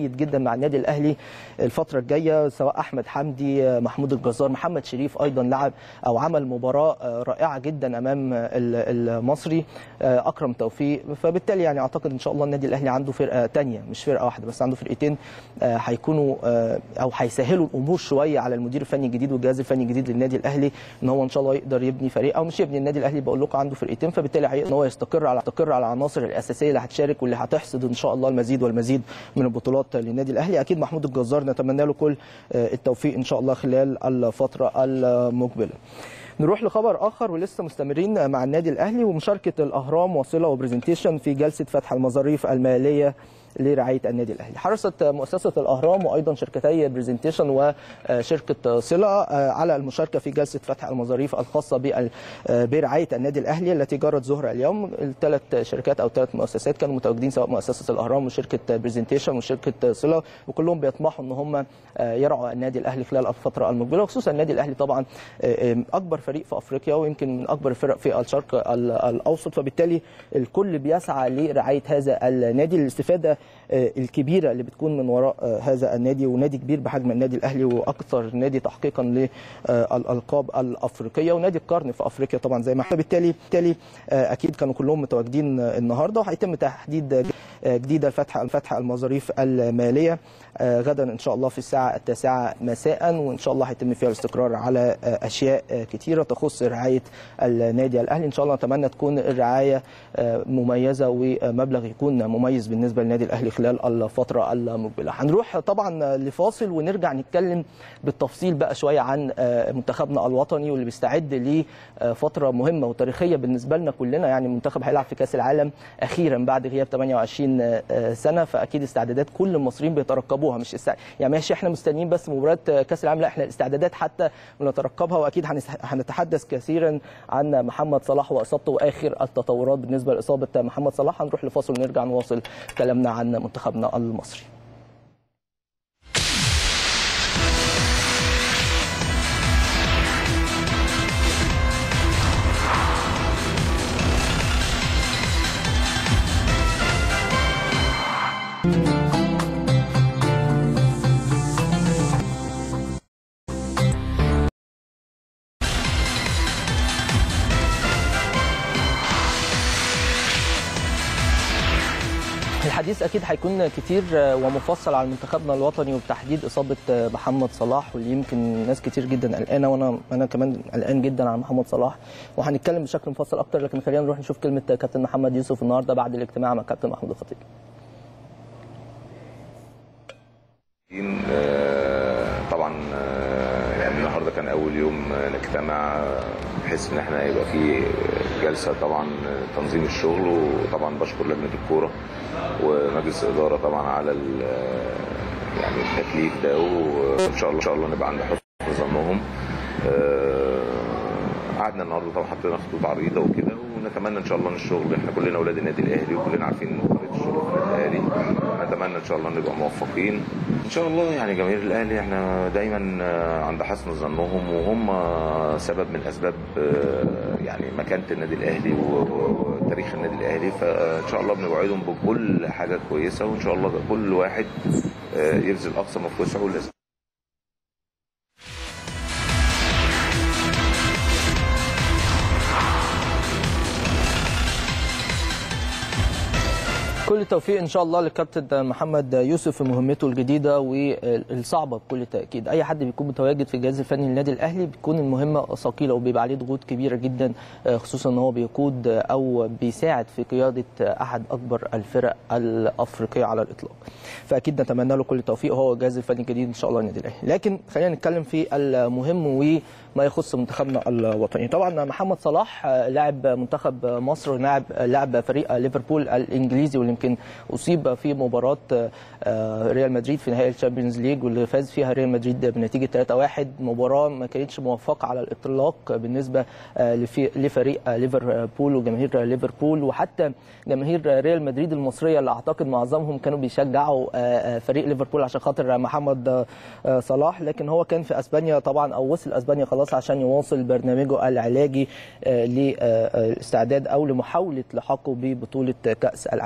جيد جدا مع النادي الاهلي الفتره الجايه سواء احمد حمدي محمود الجزار محمد شريف ايضا لعب او عمل مباراه رائعه جدا امام المصري اكرم توفيق فبالتالي يعني اعتقد ان شاء الله النادي الاهلي عنده فرقه تانية مش فرقه واحده بس عنده فرقتين هيكونوا او هيسهلوا الامور شويه على المدير الفني الجديد والجهاز الفني الجديد للنادي الاهلي ان هو ان شاء الله يقدر يبني فريق او مش يبني النادي الاهلي بقول لكم عنده فرقتين فبالتالي هيقدر ان هو يستقر على يستقر على العناصر الاساسيه اللي هتشارك واللي هتحصد ان شاء الله المزيد والمزيد من البطولات للنادي الاهلي اكيد محمود الجزار نتمنى له كل التوفيق ان شاء الله خلال الفتره المقبله نروح لخبر اخر ولسه مستمرين مع النادي الاهلي ومشاركه الاهرام واصله وبرزنتيشن في جلسه فتح المظاريف الماليه لرعايه النادي الاهلي. حرصت مؤسسه الاهرام وايضا شركتي برزنتيشن وشركه صله على المشاركه في جلسه فتح المظاريف الخاصه برعايه النادي الاهلي التي جرت ظهر اليوم. الثلاث شركات او ثلاث مؤسسات كانوا متواجدين سواء مؤسسه الاهرام وشركه برزنتيشن وشركه صله وكلهم بيطمحوا ان هم يرعوا النادي الاهلي خلال الفتره المقبله وخصوصا النادي الاهلي طبعا اكبر فريق في افريقيا ويمكن من اكبر الفرق في الشرق الاوسط فبالتالي الكل بيسعى لرعايه هذا النادي الاستفاده الكبيره اللي بتكون من وراء هذا النادي ونادي كبير بحجم النادي الاهلي واكثر نادي تحقيقا للالقاب الافريقيه ونادي القرن في افريقيا طبعا زي ما احنا بالتالي بالتالي اكيد كانوا كلهم متواجدين النهارده وهيتم تحديد جديده الفتح الفتح المظاريف الماليه غدا ان شاء الله في الساعه التاسعه مساء وان شاء الله هيتم فيها الاستقرار على اشياء كثيره تخص رعايه النادي الاهلي ان شاء الله نتمنى تكون الرعايه مميزه ومبلغ يكون مميز بالنسبه للنادي الاهلي خلال الفتره المقبله هنروح طبعا لفاصل ونرجع نتكلم بالتفصيل بقى شويه عن منتخبنا الوطني واللي بيستعد لفتره مهمه وتاريخيه بالنسبه لنا كلنا يعني المنتخب هيلعب في كاس العالم اخيرا بعد غياب 28 سنه فاكيد استعدادات كل المصريين بيترقبوها مش استع... يعني ماشي احنا مستنيين بس مباراه كاس العالم لا احنا الاستعدادات حتى بنترقبها واكيد هنتحدث كثيرا عن محمد صلاح واصابته واخر التطورات بالنسبه لاصابه محمد صلاح هنروح لفاصل ونرجع نواصل كلامنا عن منتخبنا المصري الحديث اكيد هيكون كتير ومفصل على منتخبنا الوطني وبتحديد اصابه محمد صلاح واللي يمكن ناس كتير جدا قلقانه وانا انا كمان قلقان جدا على محمد صلاح وهنتكلم بشكل مفصل اكتر لكن خلينا نروح نشوف كلمه كابتن محمد يوسف النهارده بعد الاجتماع مع كابتن محمود الخطيب.
طبعا يعني النهارده كان اول يوم نجتمع بحيث ان احنا يبقى في جلسه طبعا تنظيم الشغل وطبعا بشكر لجنه الكوره ومجلس الاداره طبعا على يعني التكليف ده وان شاء الله ان شاء الله نبقى عند حسن ظنهم قعدنا النهارده طبعا حطينا خطوط عريضه وكده ونتمنى ان شاء الله ان الشغل احنا كلنا اولاد النادي الاهلي وكلنا عارفين طريقه الشغل في النادي الاهلي نتمنى ان شاء الله نبقى موفقين ان شاء الله يعني جماهير الاهلي احنا دايما عند حسن ظنهم وهم سبب من اسباب يعني مكانه النادي الاهلي وتاريخ النادي الاهلي فان شاء الله بنوعدهم بكل حاجه كويسه وان شاء الله كل واحد يبذل اقصى ما في وسعه
كل التوفيق ان شاء الله للكابتن محمد يوسف في مهمته الجديده والصعبه بكل تاكيد اي حد بيكون متواجد في الجهاز الفني للنادي الاهلي بتكون المهمه ثقيله وبيبقى عليه ضغوط كبيره جدا خصوصا ان هو بيقود او بيساعد في قياده احد اكبر الفرق الافريقيه على الاطلاق فاكيد نتمنى له كل التوفيق هو الجهاز الفني الجديد ان شاء الله النادي الاهلي لكن خلينا نتكلم في المهم وما يخص منتخبنا الوطني طبعا محمد صلاح لاعب منتخب مصر ولاعب لاعب فريق ليفربول الانجليزي واللي يمكن اصيب في مباراه ريال مدريد في نهائي الشامبيونز ليج واللي فاز فيها ريال مدريد بنتيجه 3-1 مباراه ما كانتش موفقه على الاطلاق بالنسبه لفريق ليفربول وجماهير ليفربول وحتى جماهير ريال مدريد المصريه اللي اعتقد معظمهم كانوا بيشجعوا فريق ليفربول عشان خاطر محمد صلاح لكن هو كان في اسبانيا طبعا او وصل اسبانيا خلاص عشان يواصل برنامجه العلاجي للاستعداد او لمحاوله لحاقه ببطوله كاس العالم لكن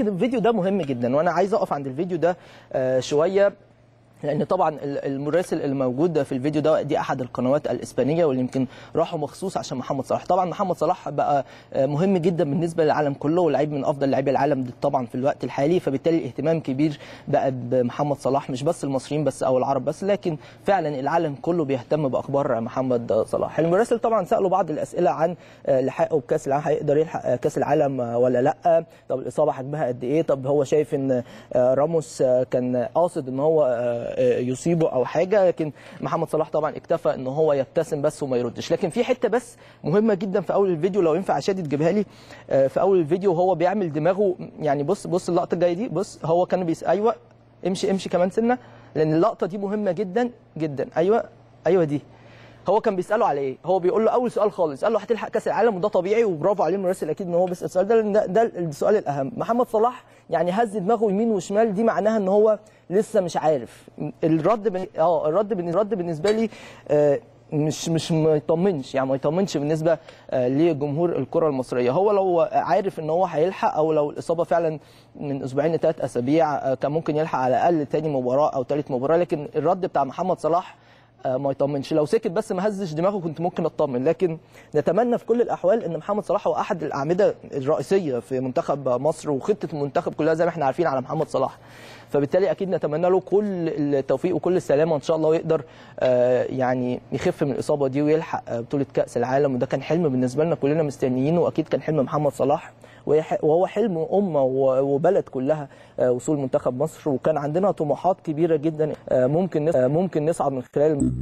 الفيديو ده مهم جدا وانا عايز اقف عند الفيديو ده آه، شويه لان طبعا ال- المراسل الموجود في الفيديو ده دي احد القنوات الاسبانيه واللي يمكن راحوا مخصوص عشان محمد صلاح طبعا محمد صلاح بقى آه، مهم جدا بالنسبه للعالم كله ولاعيب من افضل لاعبي العالم ده طبعا في الوقت الحالي فبالتالي الاهتمام كبير بقى بمحمد صلاح مش بس المصريين بس او العرب بس لكن فعلا العالم كله بيهتم باخبار محمد صلاح المراسل طبعا سالوا بعض الاسئله عن آه، لحاقه بكاس العالم هيقدر يلحق آه، كاس العالم آه، ولا لا طب الاصابه حجمها قد ايه طب هو شايف ان آه، راموس آه، كان قاصد ان هو آه، آه، يصيبه او حاجه لكن محمد صلاح طبعا اكتفى ان هو يبتسم بس وما يردش لكن في حته بس مهمه جدا في اول الفيديو لو ينفع شادي تجيبها لي آه، في اول الفيديو هو بيعمل دماغه يعني بص بص اللقطه الجايه دي بص هو كان بيس ايوه امشي امشي كمان سنه لان اللقطه دي مهمه جدا جدا ايوه ايوه دي هو كان بيساله على ايه؟ هو بيقول له اول سؤال خالص قال له هتلحق كاس العالم وده طبيعي وبرافو عليه المراسل اكيد ان هو بيسال السؤال ده لان ده, ده السؤال الاهم محمد صلاح يعني هز دماغه يمين وشمال دي معناها ان هو لسه مش عارف الرد بن... اه الرد بن... الرد بالنسبه لي آه مش مش ما يطمنش يعني ما يطمنش بالنسبه آه، لجمهور الكره المصريه هو لو عارف ان هو هيلحق او لو الاصابه فعلا من اسبوعين لثلاث اسابيع آه، كان ممكن يلحق على الاقل تاني مباراه او ثالث مباراه لكن الرد بتاع محمد صلاح آه، ما يطمنش لو سكت بس ما هزش دماغه كنت ممكن اطمن لكن نتمنى في كل الاحوال ان محمد صلاح هو احد الاعمده الرئيسيه في منتخب مصر وخطه المنتخب كلها زي ما احنا عارفين على محمد صلاح فبالتالي اكيد نتمنى له كل التوفيق وكل السلامه ان شاء الله ويقدر آه، يعني يخف من الاصابه دي ويلحق آه، بطوله كاس العالم وده كان حلم بالنسبه لنا كلنا مستنيينه واكيد كان حلم محمد صلاح وهي ح- وهو حلم امه و- وبلد كلها آه، وصول منتخب مصر وكان عندنا طموحات كبيره جدا آه، ممكن نس- آه، ممكن نصعد من خلال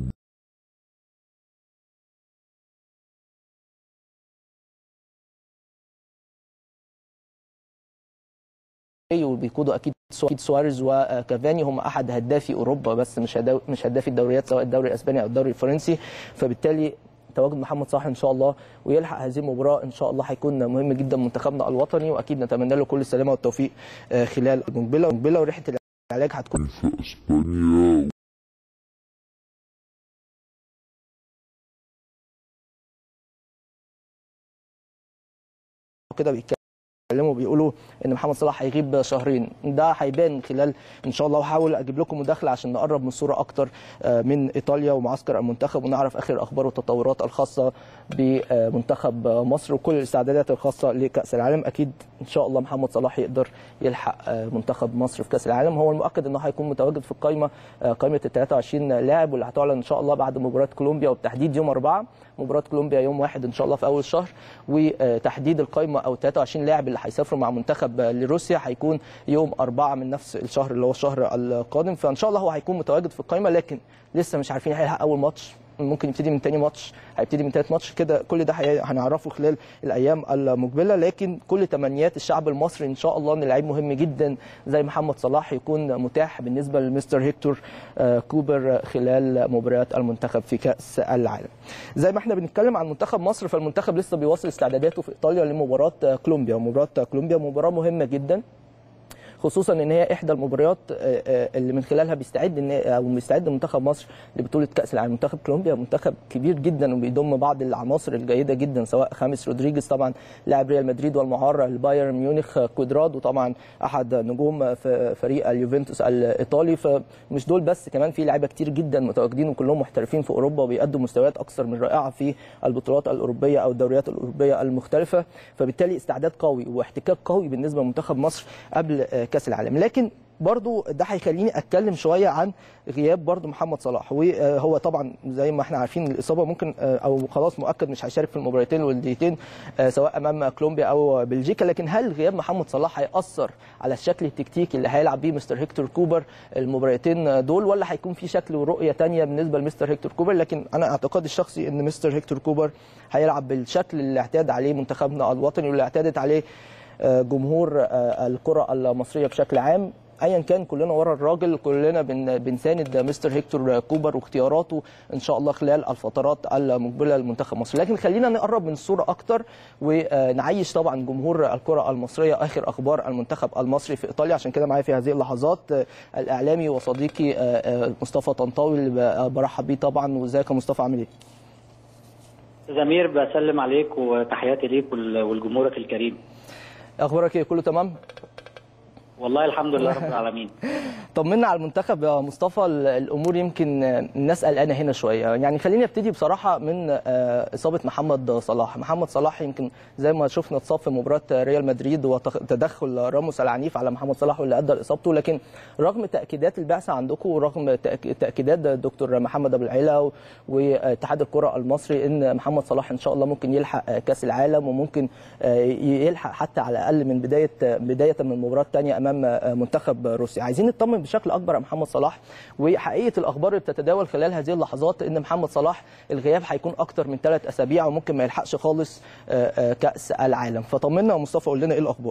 وبيقودوا اكيد سو- اكيد سواريز وكافاني هم احد هدافي اوروبا بس مش هدا- مش هدافي الدوريات سواء الدوري الاسباني او الدوري الفرنسي فبالتالي تواجد محمد صلاح ان شاء الله ويلحق هذه المباراه ان شاء الله هيكون مهم جدا منتخبنا الوطني واكيد نتمنى له كل السلامه والتوفيق آه، خلال المقبله المقبله وريحه العلاج هتكون كده بيتكلموا بيقولوا ان محمد صلاح هيغيب شهرين ده هيبان خلال ان شاء الله وهحاول اجيب لكم مداخله عشان نقرب من الصوره اكتر آه، من ايطاليا ومعسكر المنتخب ونعرف اخر الاخبار والتطورات الخاصه بمنتخب مصر وكل الاستعدادات الخاصه لكاس العالم اكيد ان شاء الله محمد صلاح يقدر يلحق آه، منتخب مصر في كاس العالم هو المؤكد انه هيكون متواجد في القائمه آه، قائمه ال 23 لاعب واللي هتعلن ان شاء الله بعد مباراه كولومبيا وبالتحديد يوم 4 مباراه كولومبيا يوم واحد ان شاء الله في اول الشهر وتحديد القائمه او 23 لاعب اللي هيسافروا مع منتخب لروسيا هيكون يوم 4 من نفس الشهر اللي هو الشهر القادم فان شاء الله هو هيكون متواجد في القائمه لكن لسه مش عارفين هيلحق اول ماتش ممكن يبتدي من تاني ماتش هيبتدي من تالت ماتش كده كل ده هي- هنعرفه خلال الايام المقبله لكن كل تمنيات الشعب المصري ان شاء الله ان لعيب مهم جدا زي محمد صلاح يكون متاح بالنسبه لمستر هيكتور آه، كوبر خلال مباريات المنتخب في كاس العالم. زي ما احنا بنتكلم عن منتخب مصر فالمنتخب لسه بيواصل استعداداته في ايطاليا لمباراه آه، كولومبيا ومباراه كولومبيا مباراه مهمه جدا خصوصا ان هي احدى المباريات آه، آه، اللي من خلالها بيستعد إن- او بيستعد منتخب مصر لبطوله كاس العالم منتخب كولومبيا منتخب كبير جدا وبيضم بعض العناصر الجيده جدا سواء خامس رودريجيز طبعا لاعب ريال مدريد والمعار لبايرن ميونخ آه، كوادرادو طبعا احد نجوم في فريق اليوفنتوس الايطالي فمش دول بس كمان في لعيبه كتير جدا متواجدين وكلهم محترفين في اوروبا وبيقدموا مستويات اكثر من رائعه في البطولات الاوروبيه او الدوريات الاوروبيه المختلفه فبالتالي استعداد قوي واحتكاك قوي بالنسبه لمنتخب مصر قبل آه، كاس العالم لكن برضو ده هيخليني اتكلم شويه عن غياب برضو محمد صلاح وهو طبعا زي ما احنا عارفين الاصابه ممكن آه، او خلاص مؤكد مش هيشارك في المباراتين الوديتين آه، سواء امام كولومبيا او بلجيكا لكن هل غياب محمد صلاح هياثر على الشكل التكتيكي اللي هيلعب بيه مستر هيكتور كوبر المباراتين دول ولا هيكون في شكل ورؤيه تانية بالنسبه لمستر هيكتور كوبر لكن انا اعتقادي الشخصي ان مستر هيكتور كوبر هيلعب بالشكل اللي اعتاد عليه منتخبنا الوطني واللي اعتادت عليه آه، جمهور آه، الكره المصريه بشكل عام ايا كان كلنا ورا الراجل كلنا بن بنساند مستر هيكتور كوبر واختياراته ان شاء الله خلال الفترات المقبله لمنتخب مصر لكن خلينا نقرب من الصوره اكتر ونعيش طبعا جمهور الكره المصريه اخر اخبار المنتخب المصري في ايطاليا عشان كده معايا في هذه اللحظات آه، الاعلامي وصديقي آه، آه، مصطفى طنطاوي اللي ب- برحب بيه طبعا وازيك يا مصطفى عامل ايه
زمير بسلم عليك وتحياتي ليك ول- ولجمهورك الكريم
اخبارك ايه كله تمام
والله الحمد لله رب العالمين
طمنا على المنتخب يا مصطفى ال- الامور يمكن الناس قلقانه هنا شويه يعني خليني ابتدي بصراحه من آه، اصابه محمد صلاح محمد صلاح يمكن زي ما شفنا اتصاب في مباراه ريال مدريد وتدخل راموس العنيف على محمد صلاح واللي ادى لاصابته لكن رغم تاكيدات البعثه عندكم ورغم تأك- تاكيدات الدكتور محمد ابو العيله و- واتحاد الكره المصري ان محمد صلاح ان شاء الله ممكن يلحق آه، كاس العالم وممكن آه، يلحق حتى على الاقل من بدايه بدايه من المباراه الثانيه امام آه، منتخب روسيا عايزين نطمن بشكل اكبر على محمد صلاح وحقيقه الاخبار اللي بتتداول خلال هذه اللحظات ان محمد صلاح الغياب هيكون اكتر من ثلاث اسابيع وممكن ما يلحقش خالص آه، آه، كاس العالم فطمنا يا مصطفى قول لنا ايه الاخبار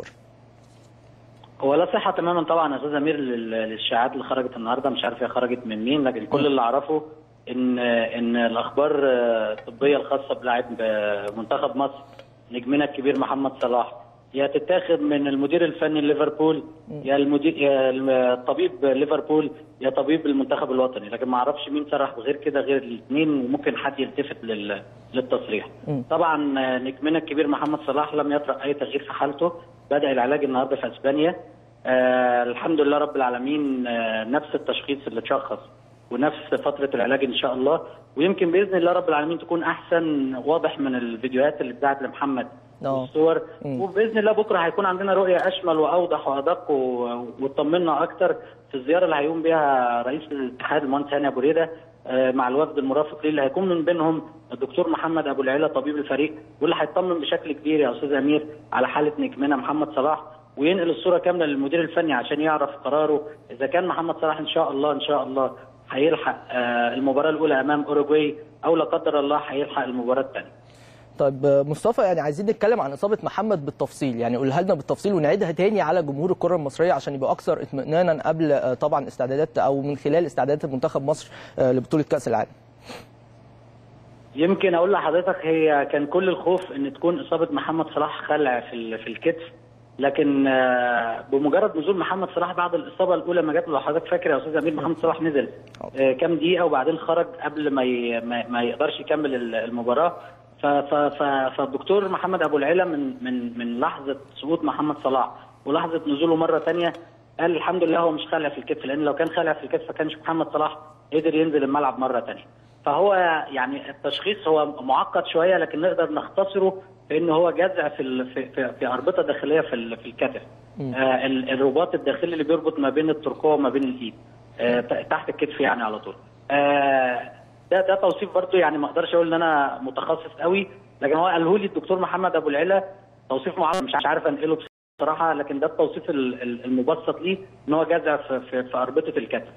هو لا صحه تماما طبعا يا استاذ امير لل- للشائعات اللي خرجت النهارده مش عارف هي خرجت من مين لكن كل اللي اعرفه ان ان الاخبار آه، الطبيه الخاصه بلاعب آه، منتخب مصر نجمنا الكبير محمد صلاح يا تتاخد من المدير الفني ليفربول يا المدير يا الطبيب ليفربول يا طبيب المنتخب الوطني لكن ما اعرفش مين صرح بغير كده غير الاثنين وممكن حد يلتفت لل... للتصريح طبعا آه، نجمنا الكبير محمد صلاح لم يطرأ اي تغيير في حالته بدا العلاج النهارده في اسبانيا آه الحمد لله رب العالمين آه نفس التشخيص اللي اتشخص ونفس فتره العلاج ان شاء الله ويمكن باذن الله رب العالمين تكون احسن واضح من الفيديوهات اللي اتذاعت لمحمد
آه.
والصور
مم.
وباذن الله بكره هيكون عندنا رؤيه اشمل واوضح وادق و- وتطمنا اكتر في الزياره اللي هيقوم بها رئيس الاتحاد المهندس هاني ابو ريده آه، مع الوفد المرافق ليه اللي هيكون من بينهم الدكتور محمد ابو العيله طبيب الفريق واللي هيطمن بشكل كبير يا استاذ امير على حاله نجمنا محمد صلاح وينقل الصوره كامله للمدير الفني عشان يعرف قراره اذا كان محمد صلاح ان شاء الله ان شاء الله هيلحق آه، المباراه الاولى امام اوروجواي او لا قدر الله هيلحق المباراه الثانيه
طيب آه، مصطفى يعني عايزين نتكلم عن اصابه محمد بالتفصيل يعني قولها لنا بالتفصيل ونعيدها تاني على جمهور الكره المصريه عشان يبقى اكثر اطمئنانا قبل آه، طبعا استعدادات او من خلال استعدادات المنتخب مصر آه، لبطوله كاس العالم
يمكن اقول لحضرتك هي كان كل الخوف ان تكون اصابه محمد صلاح خلع في ال- في الكتف لكن آه، بمجرد نزول محمد صلاح بعد الاصابه الاولى ما جات له حضرتك فاكر يا استاذ امير محمد صلاح نزل آه، كام دقيقه وبعدين خرج قبل ما ي- ما ما يقدرش يكمل ال- المباراه ف- ف- ف- فالدكتور محمد ابو العيله من من من لحظه سقوط محمد صلاح ولحظه نزوله مره ثانيه قال الحمد لله هو مش خالع في الكتف لان لو كان خالع في الكتف ما كانش محمد صلاح قدر ينزل الملعب مره ثانيه فهو يعني التشخيص هو معقد شويه لكن نقدر نختصره بان هو جذع في ال- في, في, في اربطه داخليه في ال- في الكتف آه ال- الرباط الداخلي اللي بيربط ما بين الترقوه وما بين الايد آه ت- تحت الكتف يعني على طول آه ده ده توصيف برضو يعني ما اقدرش اقول ان انا متخصص قوي لكن هو قاله لي الدكتور محمد ابو العلا توصيف معين مش عارف انقله بصراحه لكن ده التوصيف ال- ال- المبسط ليه ان هو جذع في, في, في اربطه الكتف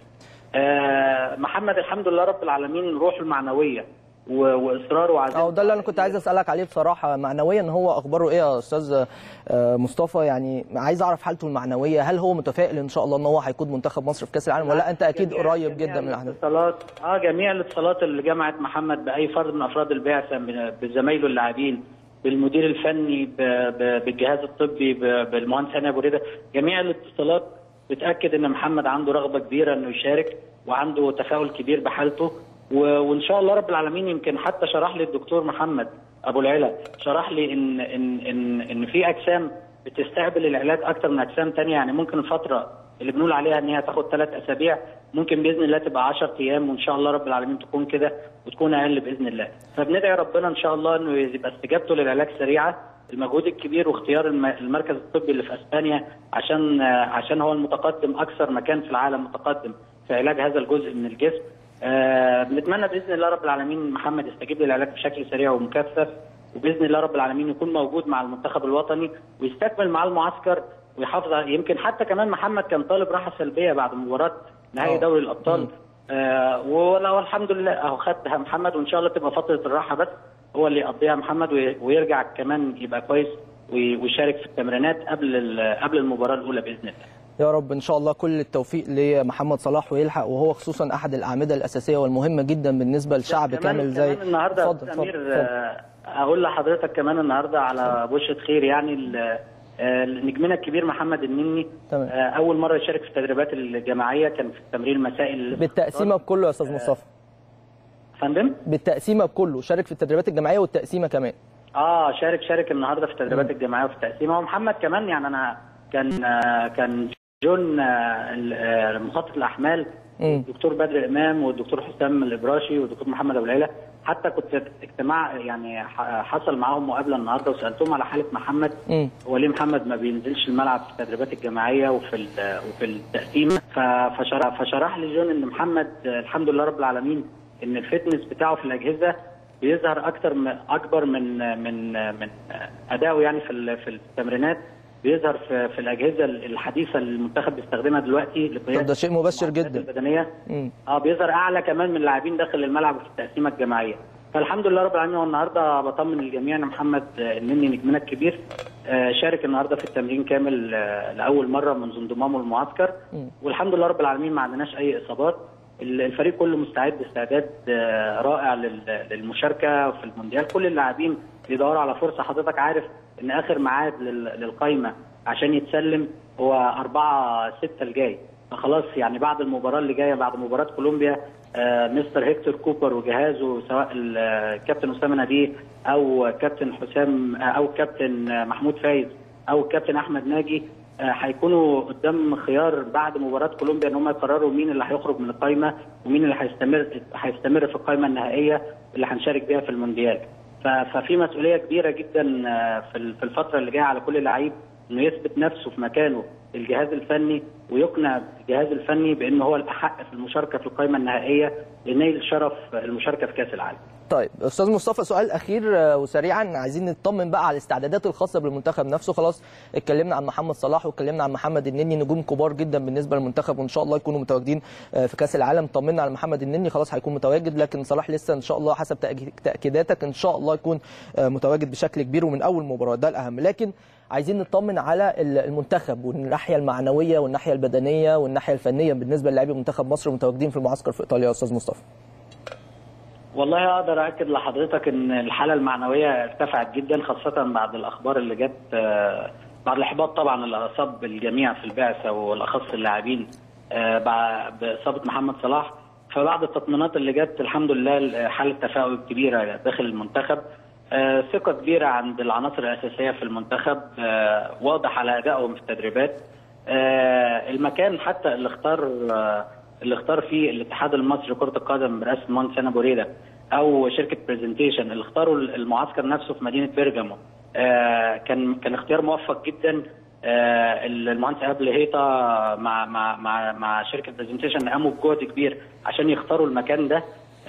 آه محمد الحمد لله رب العالمين روحه المعنويه و- واصراره وعزيمته
اه ده اللي انا كنت عايز اسالك عليه بصراحه معنويا هو اخباره ايه يا استاذ آه، مصطفى يعني عايز اعرف حالته المعنويه هل هو متفائل ان شاء الله ان هو هيقود منتخب مصر في كاس العالم ولا انت اكيد
جميع-
قريب
جميع
جدا من الاحداث
الاتصالات اه جميع الاتصالات اللي جمعت محمد باي فرد من افراد البعثه من- بزمايله اللاعبين بالمدير الفني ب- ب- بالجهاز الطبي ب- بالمهندس هاني ابو رضا جميع الاتصالات بتاكد ان محمد عنده رغبه كبيره انه يشارك وعنده تفاؤل كبير بحالته و- وان شاء الله رب العالمين يمكن حتى شرح لي الدكتور محمد ابو العلا شرح لي ان ان ان ان في اجسام بتستقبل العلاج اكتر من اجسام تانية يعني ممكن الفتره اللي بنقول عليها ان هي تاخد ثلاث اسابيع ممكن باذن الله تبقى 10 ايام وان شاء الله رب العالمين تكون كده وتكون اقل باذن الله فبندعي ربنا ان شاء الله انه يبقى استجابته للعلاج سريعه المجهود الكبير واختيار الم- المركز الطبي اللي في اسبانيا عشان آه، عشان هو المتقدم اكثر مكان في العالم متقدم في علاج هذا الجزء من الجسم آه، بنتمنى باذن الله رب العالمين محمد يستجيب للعلاج بشكل سريع ومكثف وباذن الله رب العالمين يكون موجود مع المنتخب الوطني ويستكمل مع المعسكر ويحافظ على- يمكن حتى كمان محمد كان طالب راحه سلبيه بعد مباراه نهائي
آه.
دوري الابطال آه ولا- والحمد لله اهو خدها محمد وان شاء الله تبقى فتره الراحه بس هو اللي يقضيها محمد وي- ويرجع كمان يبقى كويس وي- ويشارك في التمرينات قبل ال- قبل المباراه الاولى باذن الله
يا رب ان شاء الله كل التوفيق لمحمد صلاح ويلحق وهو خصوصا احد الاعمده الاساسيه والمهمه جدا بالنسبه لشعب
كمان-
كامل زي
كمان النهارده يا
اتفضل
أستاذ
اتفضل
امير
اتفضل.
آه، اقول لحضرتك كمان النهارده على بشره خير يعني ال- آه، نجمنا الكبير محمد النني
تمام.
آه، اول مره يشارك في التدريبات الجماعيه كان في التمرين المسائي اللي-
بالتقسيمه بكله يا استاذ مصطفى
فندم
بالتقسيمه بكله شارك في التدريبات الجماعيه والتقسيمه كمان
اه شارك شارك النهارده في التدريبات الجماعيه وفي التقسيمه ومحمد كمان يعني انا كان آه، كان جون آه، ال- آه، مخطط الاحمال
مم.
الدكتور بدر امام والدكتور حسام الابراشي والدكتور محمد ابو العيله حتى كنت اجتماع يعني ح- حصل معاهم مقابله النهارده وسالتهم على حاله محمد
مم.
هو ليه محمد ما بينزلش الملعب في التدريبات الجماعيه وفي ال- وفي التقسيم ف- فشرح, فشرح لي جون ان محمد آه، الحمد لله رب العالمين ان الفتنس بتاعه في الاجهزه بيظهر اكتر من اكبر من من من ادائه يعني في ال- في التمرينات بيظهر في, في الاجهزه الحديثه اللي المنتخب بيستخدمها دلوقتي لقياس
طب ده شيء مبشر
المعدات
جدا.
البدنيه
مم.
اه بيظهر اعلى كمان من اللاعبين داخل الملعب وفي التقسيمه الجماعيه فالحمد لله رب العالمين والنهارده بطمن الجميع ان محمد آه، النني نجمنا الكبير آه، شارك النهارده في التمرين كامل آه، لاول مره منذ انضمامه للمعسكر والحمد لله رب العالمين ما عندناش اي اصابات ال- الفريق كله مستعد استعداد آه، رائع لل- للمشاركه في المونديال كل اللاعبين بيدوروا على فرصه حضرتك عارف ان اخر ميعاد لل- للقايمه عشان يتسلم هو 4 6 الجاي فخلاص يعني بعد المباراه اللي جايه بعد مباراه كولومبيا آه مستر هيكتور كوبر وجهازه سواء ال- آه، كابتن اسامه نبيه او كابتن حسام آه، او كابتن آه، محمود فايز او الكابتن احمد ناجي آه، هيكونوا قدام خيار بعد مباراه كولومبيا ان هم يقرروا مين اللي هيخرج من القائمه ومين اللي هيستمر هيستمر في القائمه النهائيه اللي هنشارك بيها في المونديال ف- ففي مسؤوليه كبيره جدا آه، في ال- في الفتره اللي جايه على كل لعيب انه يثبت نفسه في مكانه الجهاز الفني ويقنع الجهاز الفني بانه هو الاحق في المشاركه في القائمه النهائيه لنيل شرف المشاركه في كاس العالم.
طيب استاذ مصطفى سؤال اخير آه، وسريعا عايزين نطمن بقى على الاستعدادات الخاصه بالمنتخب نفسه خلاص اتكلمنا عن محمد صلاح واتكلمنا عن محمد النني نجوم كبار جدا بالنسبه للمنتخب وان شاء الله يكونوا متواجدين آه، في كاس العالم طمنا على محمد النني خلاص هيكون متواجد لكن صلاح لسه ان شاء الله حسب تأكيد- تاكيداتك ان شاء الله يكون آه، متواجد بشكل كبير ومن اول مباراه ده الاهم لكن عايزين نطمن على ال- المنتخب والناحيه المعنويه والناحيه البدنيه والناحيه الفنيه بالنسبه للاعبي منتخب مصر المتواجدين في المعسكر في ايطاليا يا استاذ مصطفى
والله اقدر اكد لحضرتك ان الحاله المعنويه ارتفعت جدا خاصه بعد الاخبار اللي جت آه، بعد الاحباط طبعا اللي اصاب الجميع في البعثه والاخص اللاعبين آه، بع- باصابه محمد صلاح فبعد التطمينات اللي جت الحمد لله حاله تفاؤل كبيره داخل المنتخب آه، ثقه كبيره عند العناصر الاساسيه في المنتخب آه، واضح على ادائهم في التدريبات آه، المكان حتى اللي اختار آه، اللي اختار فيه الاتحاد المصري لكره القدم برئاسه المهندس سنة بوريدا او شركه برزنتيشن اللي اختاروا المعسكر نفسه في مدينه بيرجامو آه، كان كان اختيار موفق جدا آه، المهندس قبل هيطا مع مع مع مع شركه برزنتيشن قاموا بجهد كبير عشان يختاروا المكان ده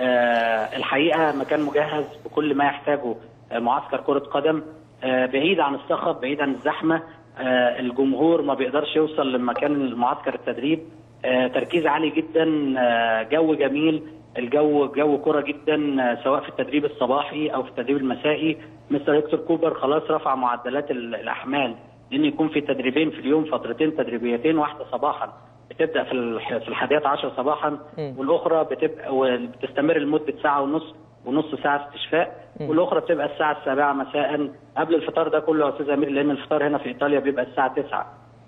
آه، الحقيقه مكان مجهز بكل ما يحتاجه آه، معسكر كره قدم آه، بعيد عن الصخب بعيد عن الزحمه آه، الجمهور ما بيقدرش يوصل لمكان المعسكر التدريب آه، تركيز عالي جدا آه، جو جميل الجو جو كرة جدا آه، سواء في التدريب الصباحي او في التدريب المسائي مستر هيكتور كوبر خلاص رفع معدلات ال- الاحمال لان يكون في تدريبين في اليوم فترتين تدريبيتين واحده صباحا بتبدا في الح- في الحادية عشر صباحا
مم.
والاخرى بتبقى وبتستمر لمده ساعه ونص ونص ساعه استشفاء والاخرى بتبقى الساعه السابعه مساء قبل الفطار ده كله يا استاذ امير لان الفطار هنا في ايطاليا بيبقى الساعه 9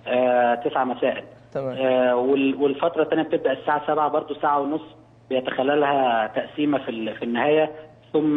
آه 9 مساء
تمام.
آه وال- والفتره الثانيه بتبدا الساعه 7 برضه ساعه ونص بيتخللها تقسيمه في ال- في النهايه ثم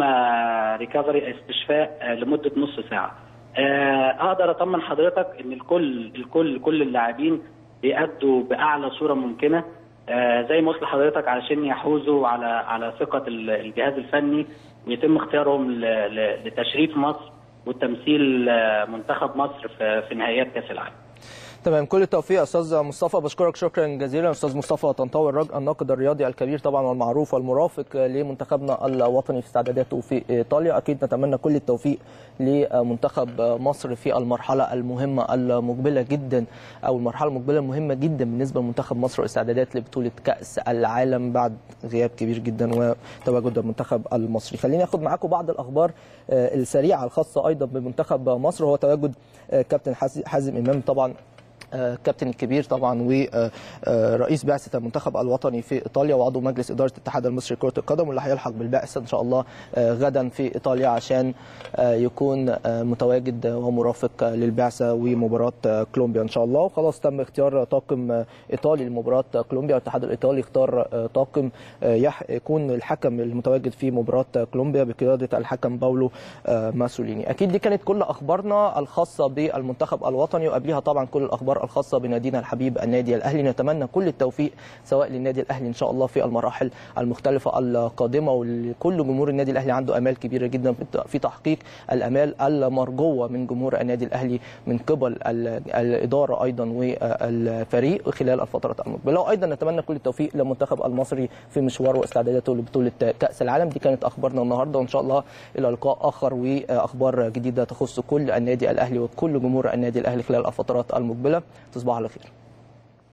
ريكفري استشفاء آه، لمده نص ساعه. آه، اقدر اطمن حضرتك ان الكل الكل كل اللاعبين بيأدوا باعلى صوره ممكنه آه، زي ما قلت لحضرتك علشان يحوزوا على على ثقه ال- الجهاز الفني ويتم اختيارهم ل- ل- لتشريف مصر والتمثيل آه، منتخب مصر في في نهائيات كاس العالم.
تمام كل التوفيق يا استاذ مصطفى بشكرك شكرا جزيلا استاذ مصطفى طنطاوي الرج الناقد الرياضي الكبير طبعا والمعروف والمرافق لمنتخبنا الوطني في استعداداته في ايطاليا اكيد نتمنى كل التوفيق لمنتخب مصر في المرحله المهمه المقبله جدا او المرحله المقبله المهمه جدا بالنسبه لمنتخب مصر واستعدادات لبطوله كاس العالم بعد غياب كبير جدا وتواجد المنتخب المصري خليني اخد معاكم بعض الاخبار آه، السريعه الخاصه ايضا بمنتخب مصر وهو تواجد آه، كابتن حازم- حازم امام طبعا آه، الكابتن الكبير طبعا ورئيس بعثه المنتخب الوطني في ايطاليا وعضو مجلس اداره الاتحاد المصري لكره القدم واللي هيلحق بالبعثه ان شاء الله آه، غدا في ايطاليا عشان آه، يكون آه، متواجد ومرافق آه، للبعثه ومباراه آه، كولومبيا ان شاء الله وخلاص تم اختيار طاقم آه، ايطالي لمباراه كولومبيا والاتحاد الايطالي اختار آه، طاقم آه، يح- يكون الحكم المتواجد في مباراه كولومبيا بقياده الحكم باولو آه، ماسوليني اكيد دي كانت كل اخبارنا الخاصه بالمنتخب الوطني وقبلها طبعا كل الاخبار الاخبار الخاصه بنادينا الحبيب النادي الاهلي نتمنى كل التوفيق سواء للنادي الاهلي ان شاء الله في المراحل المختلفه القادمه ولكل جمهور النادي الاهلي عنده امال كبيره جدا في تحقيق الامال المرجوه من جمهور النادي الاهلي من قبل الاداره ايضا والفريق خلال الفتره المقبله وايضا نتمنى كل التوفيق للمنتخب المصري في مشواره واستعداداته لبطوله كاس العالم دي كانت اخبارنا النهارده وان شاء الله الى لقاء اخر واخبار جديده تخص كل النادي الاهلي وكل جمهور النادي الاهلي خلال الفترات المقبله تصبحوا على خير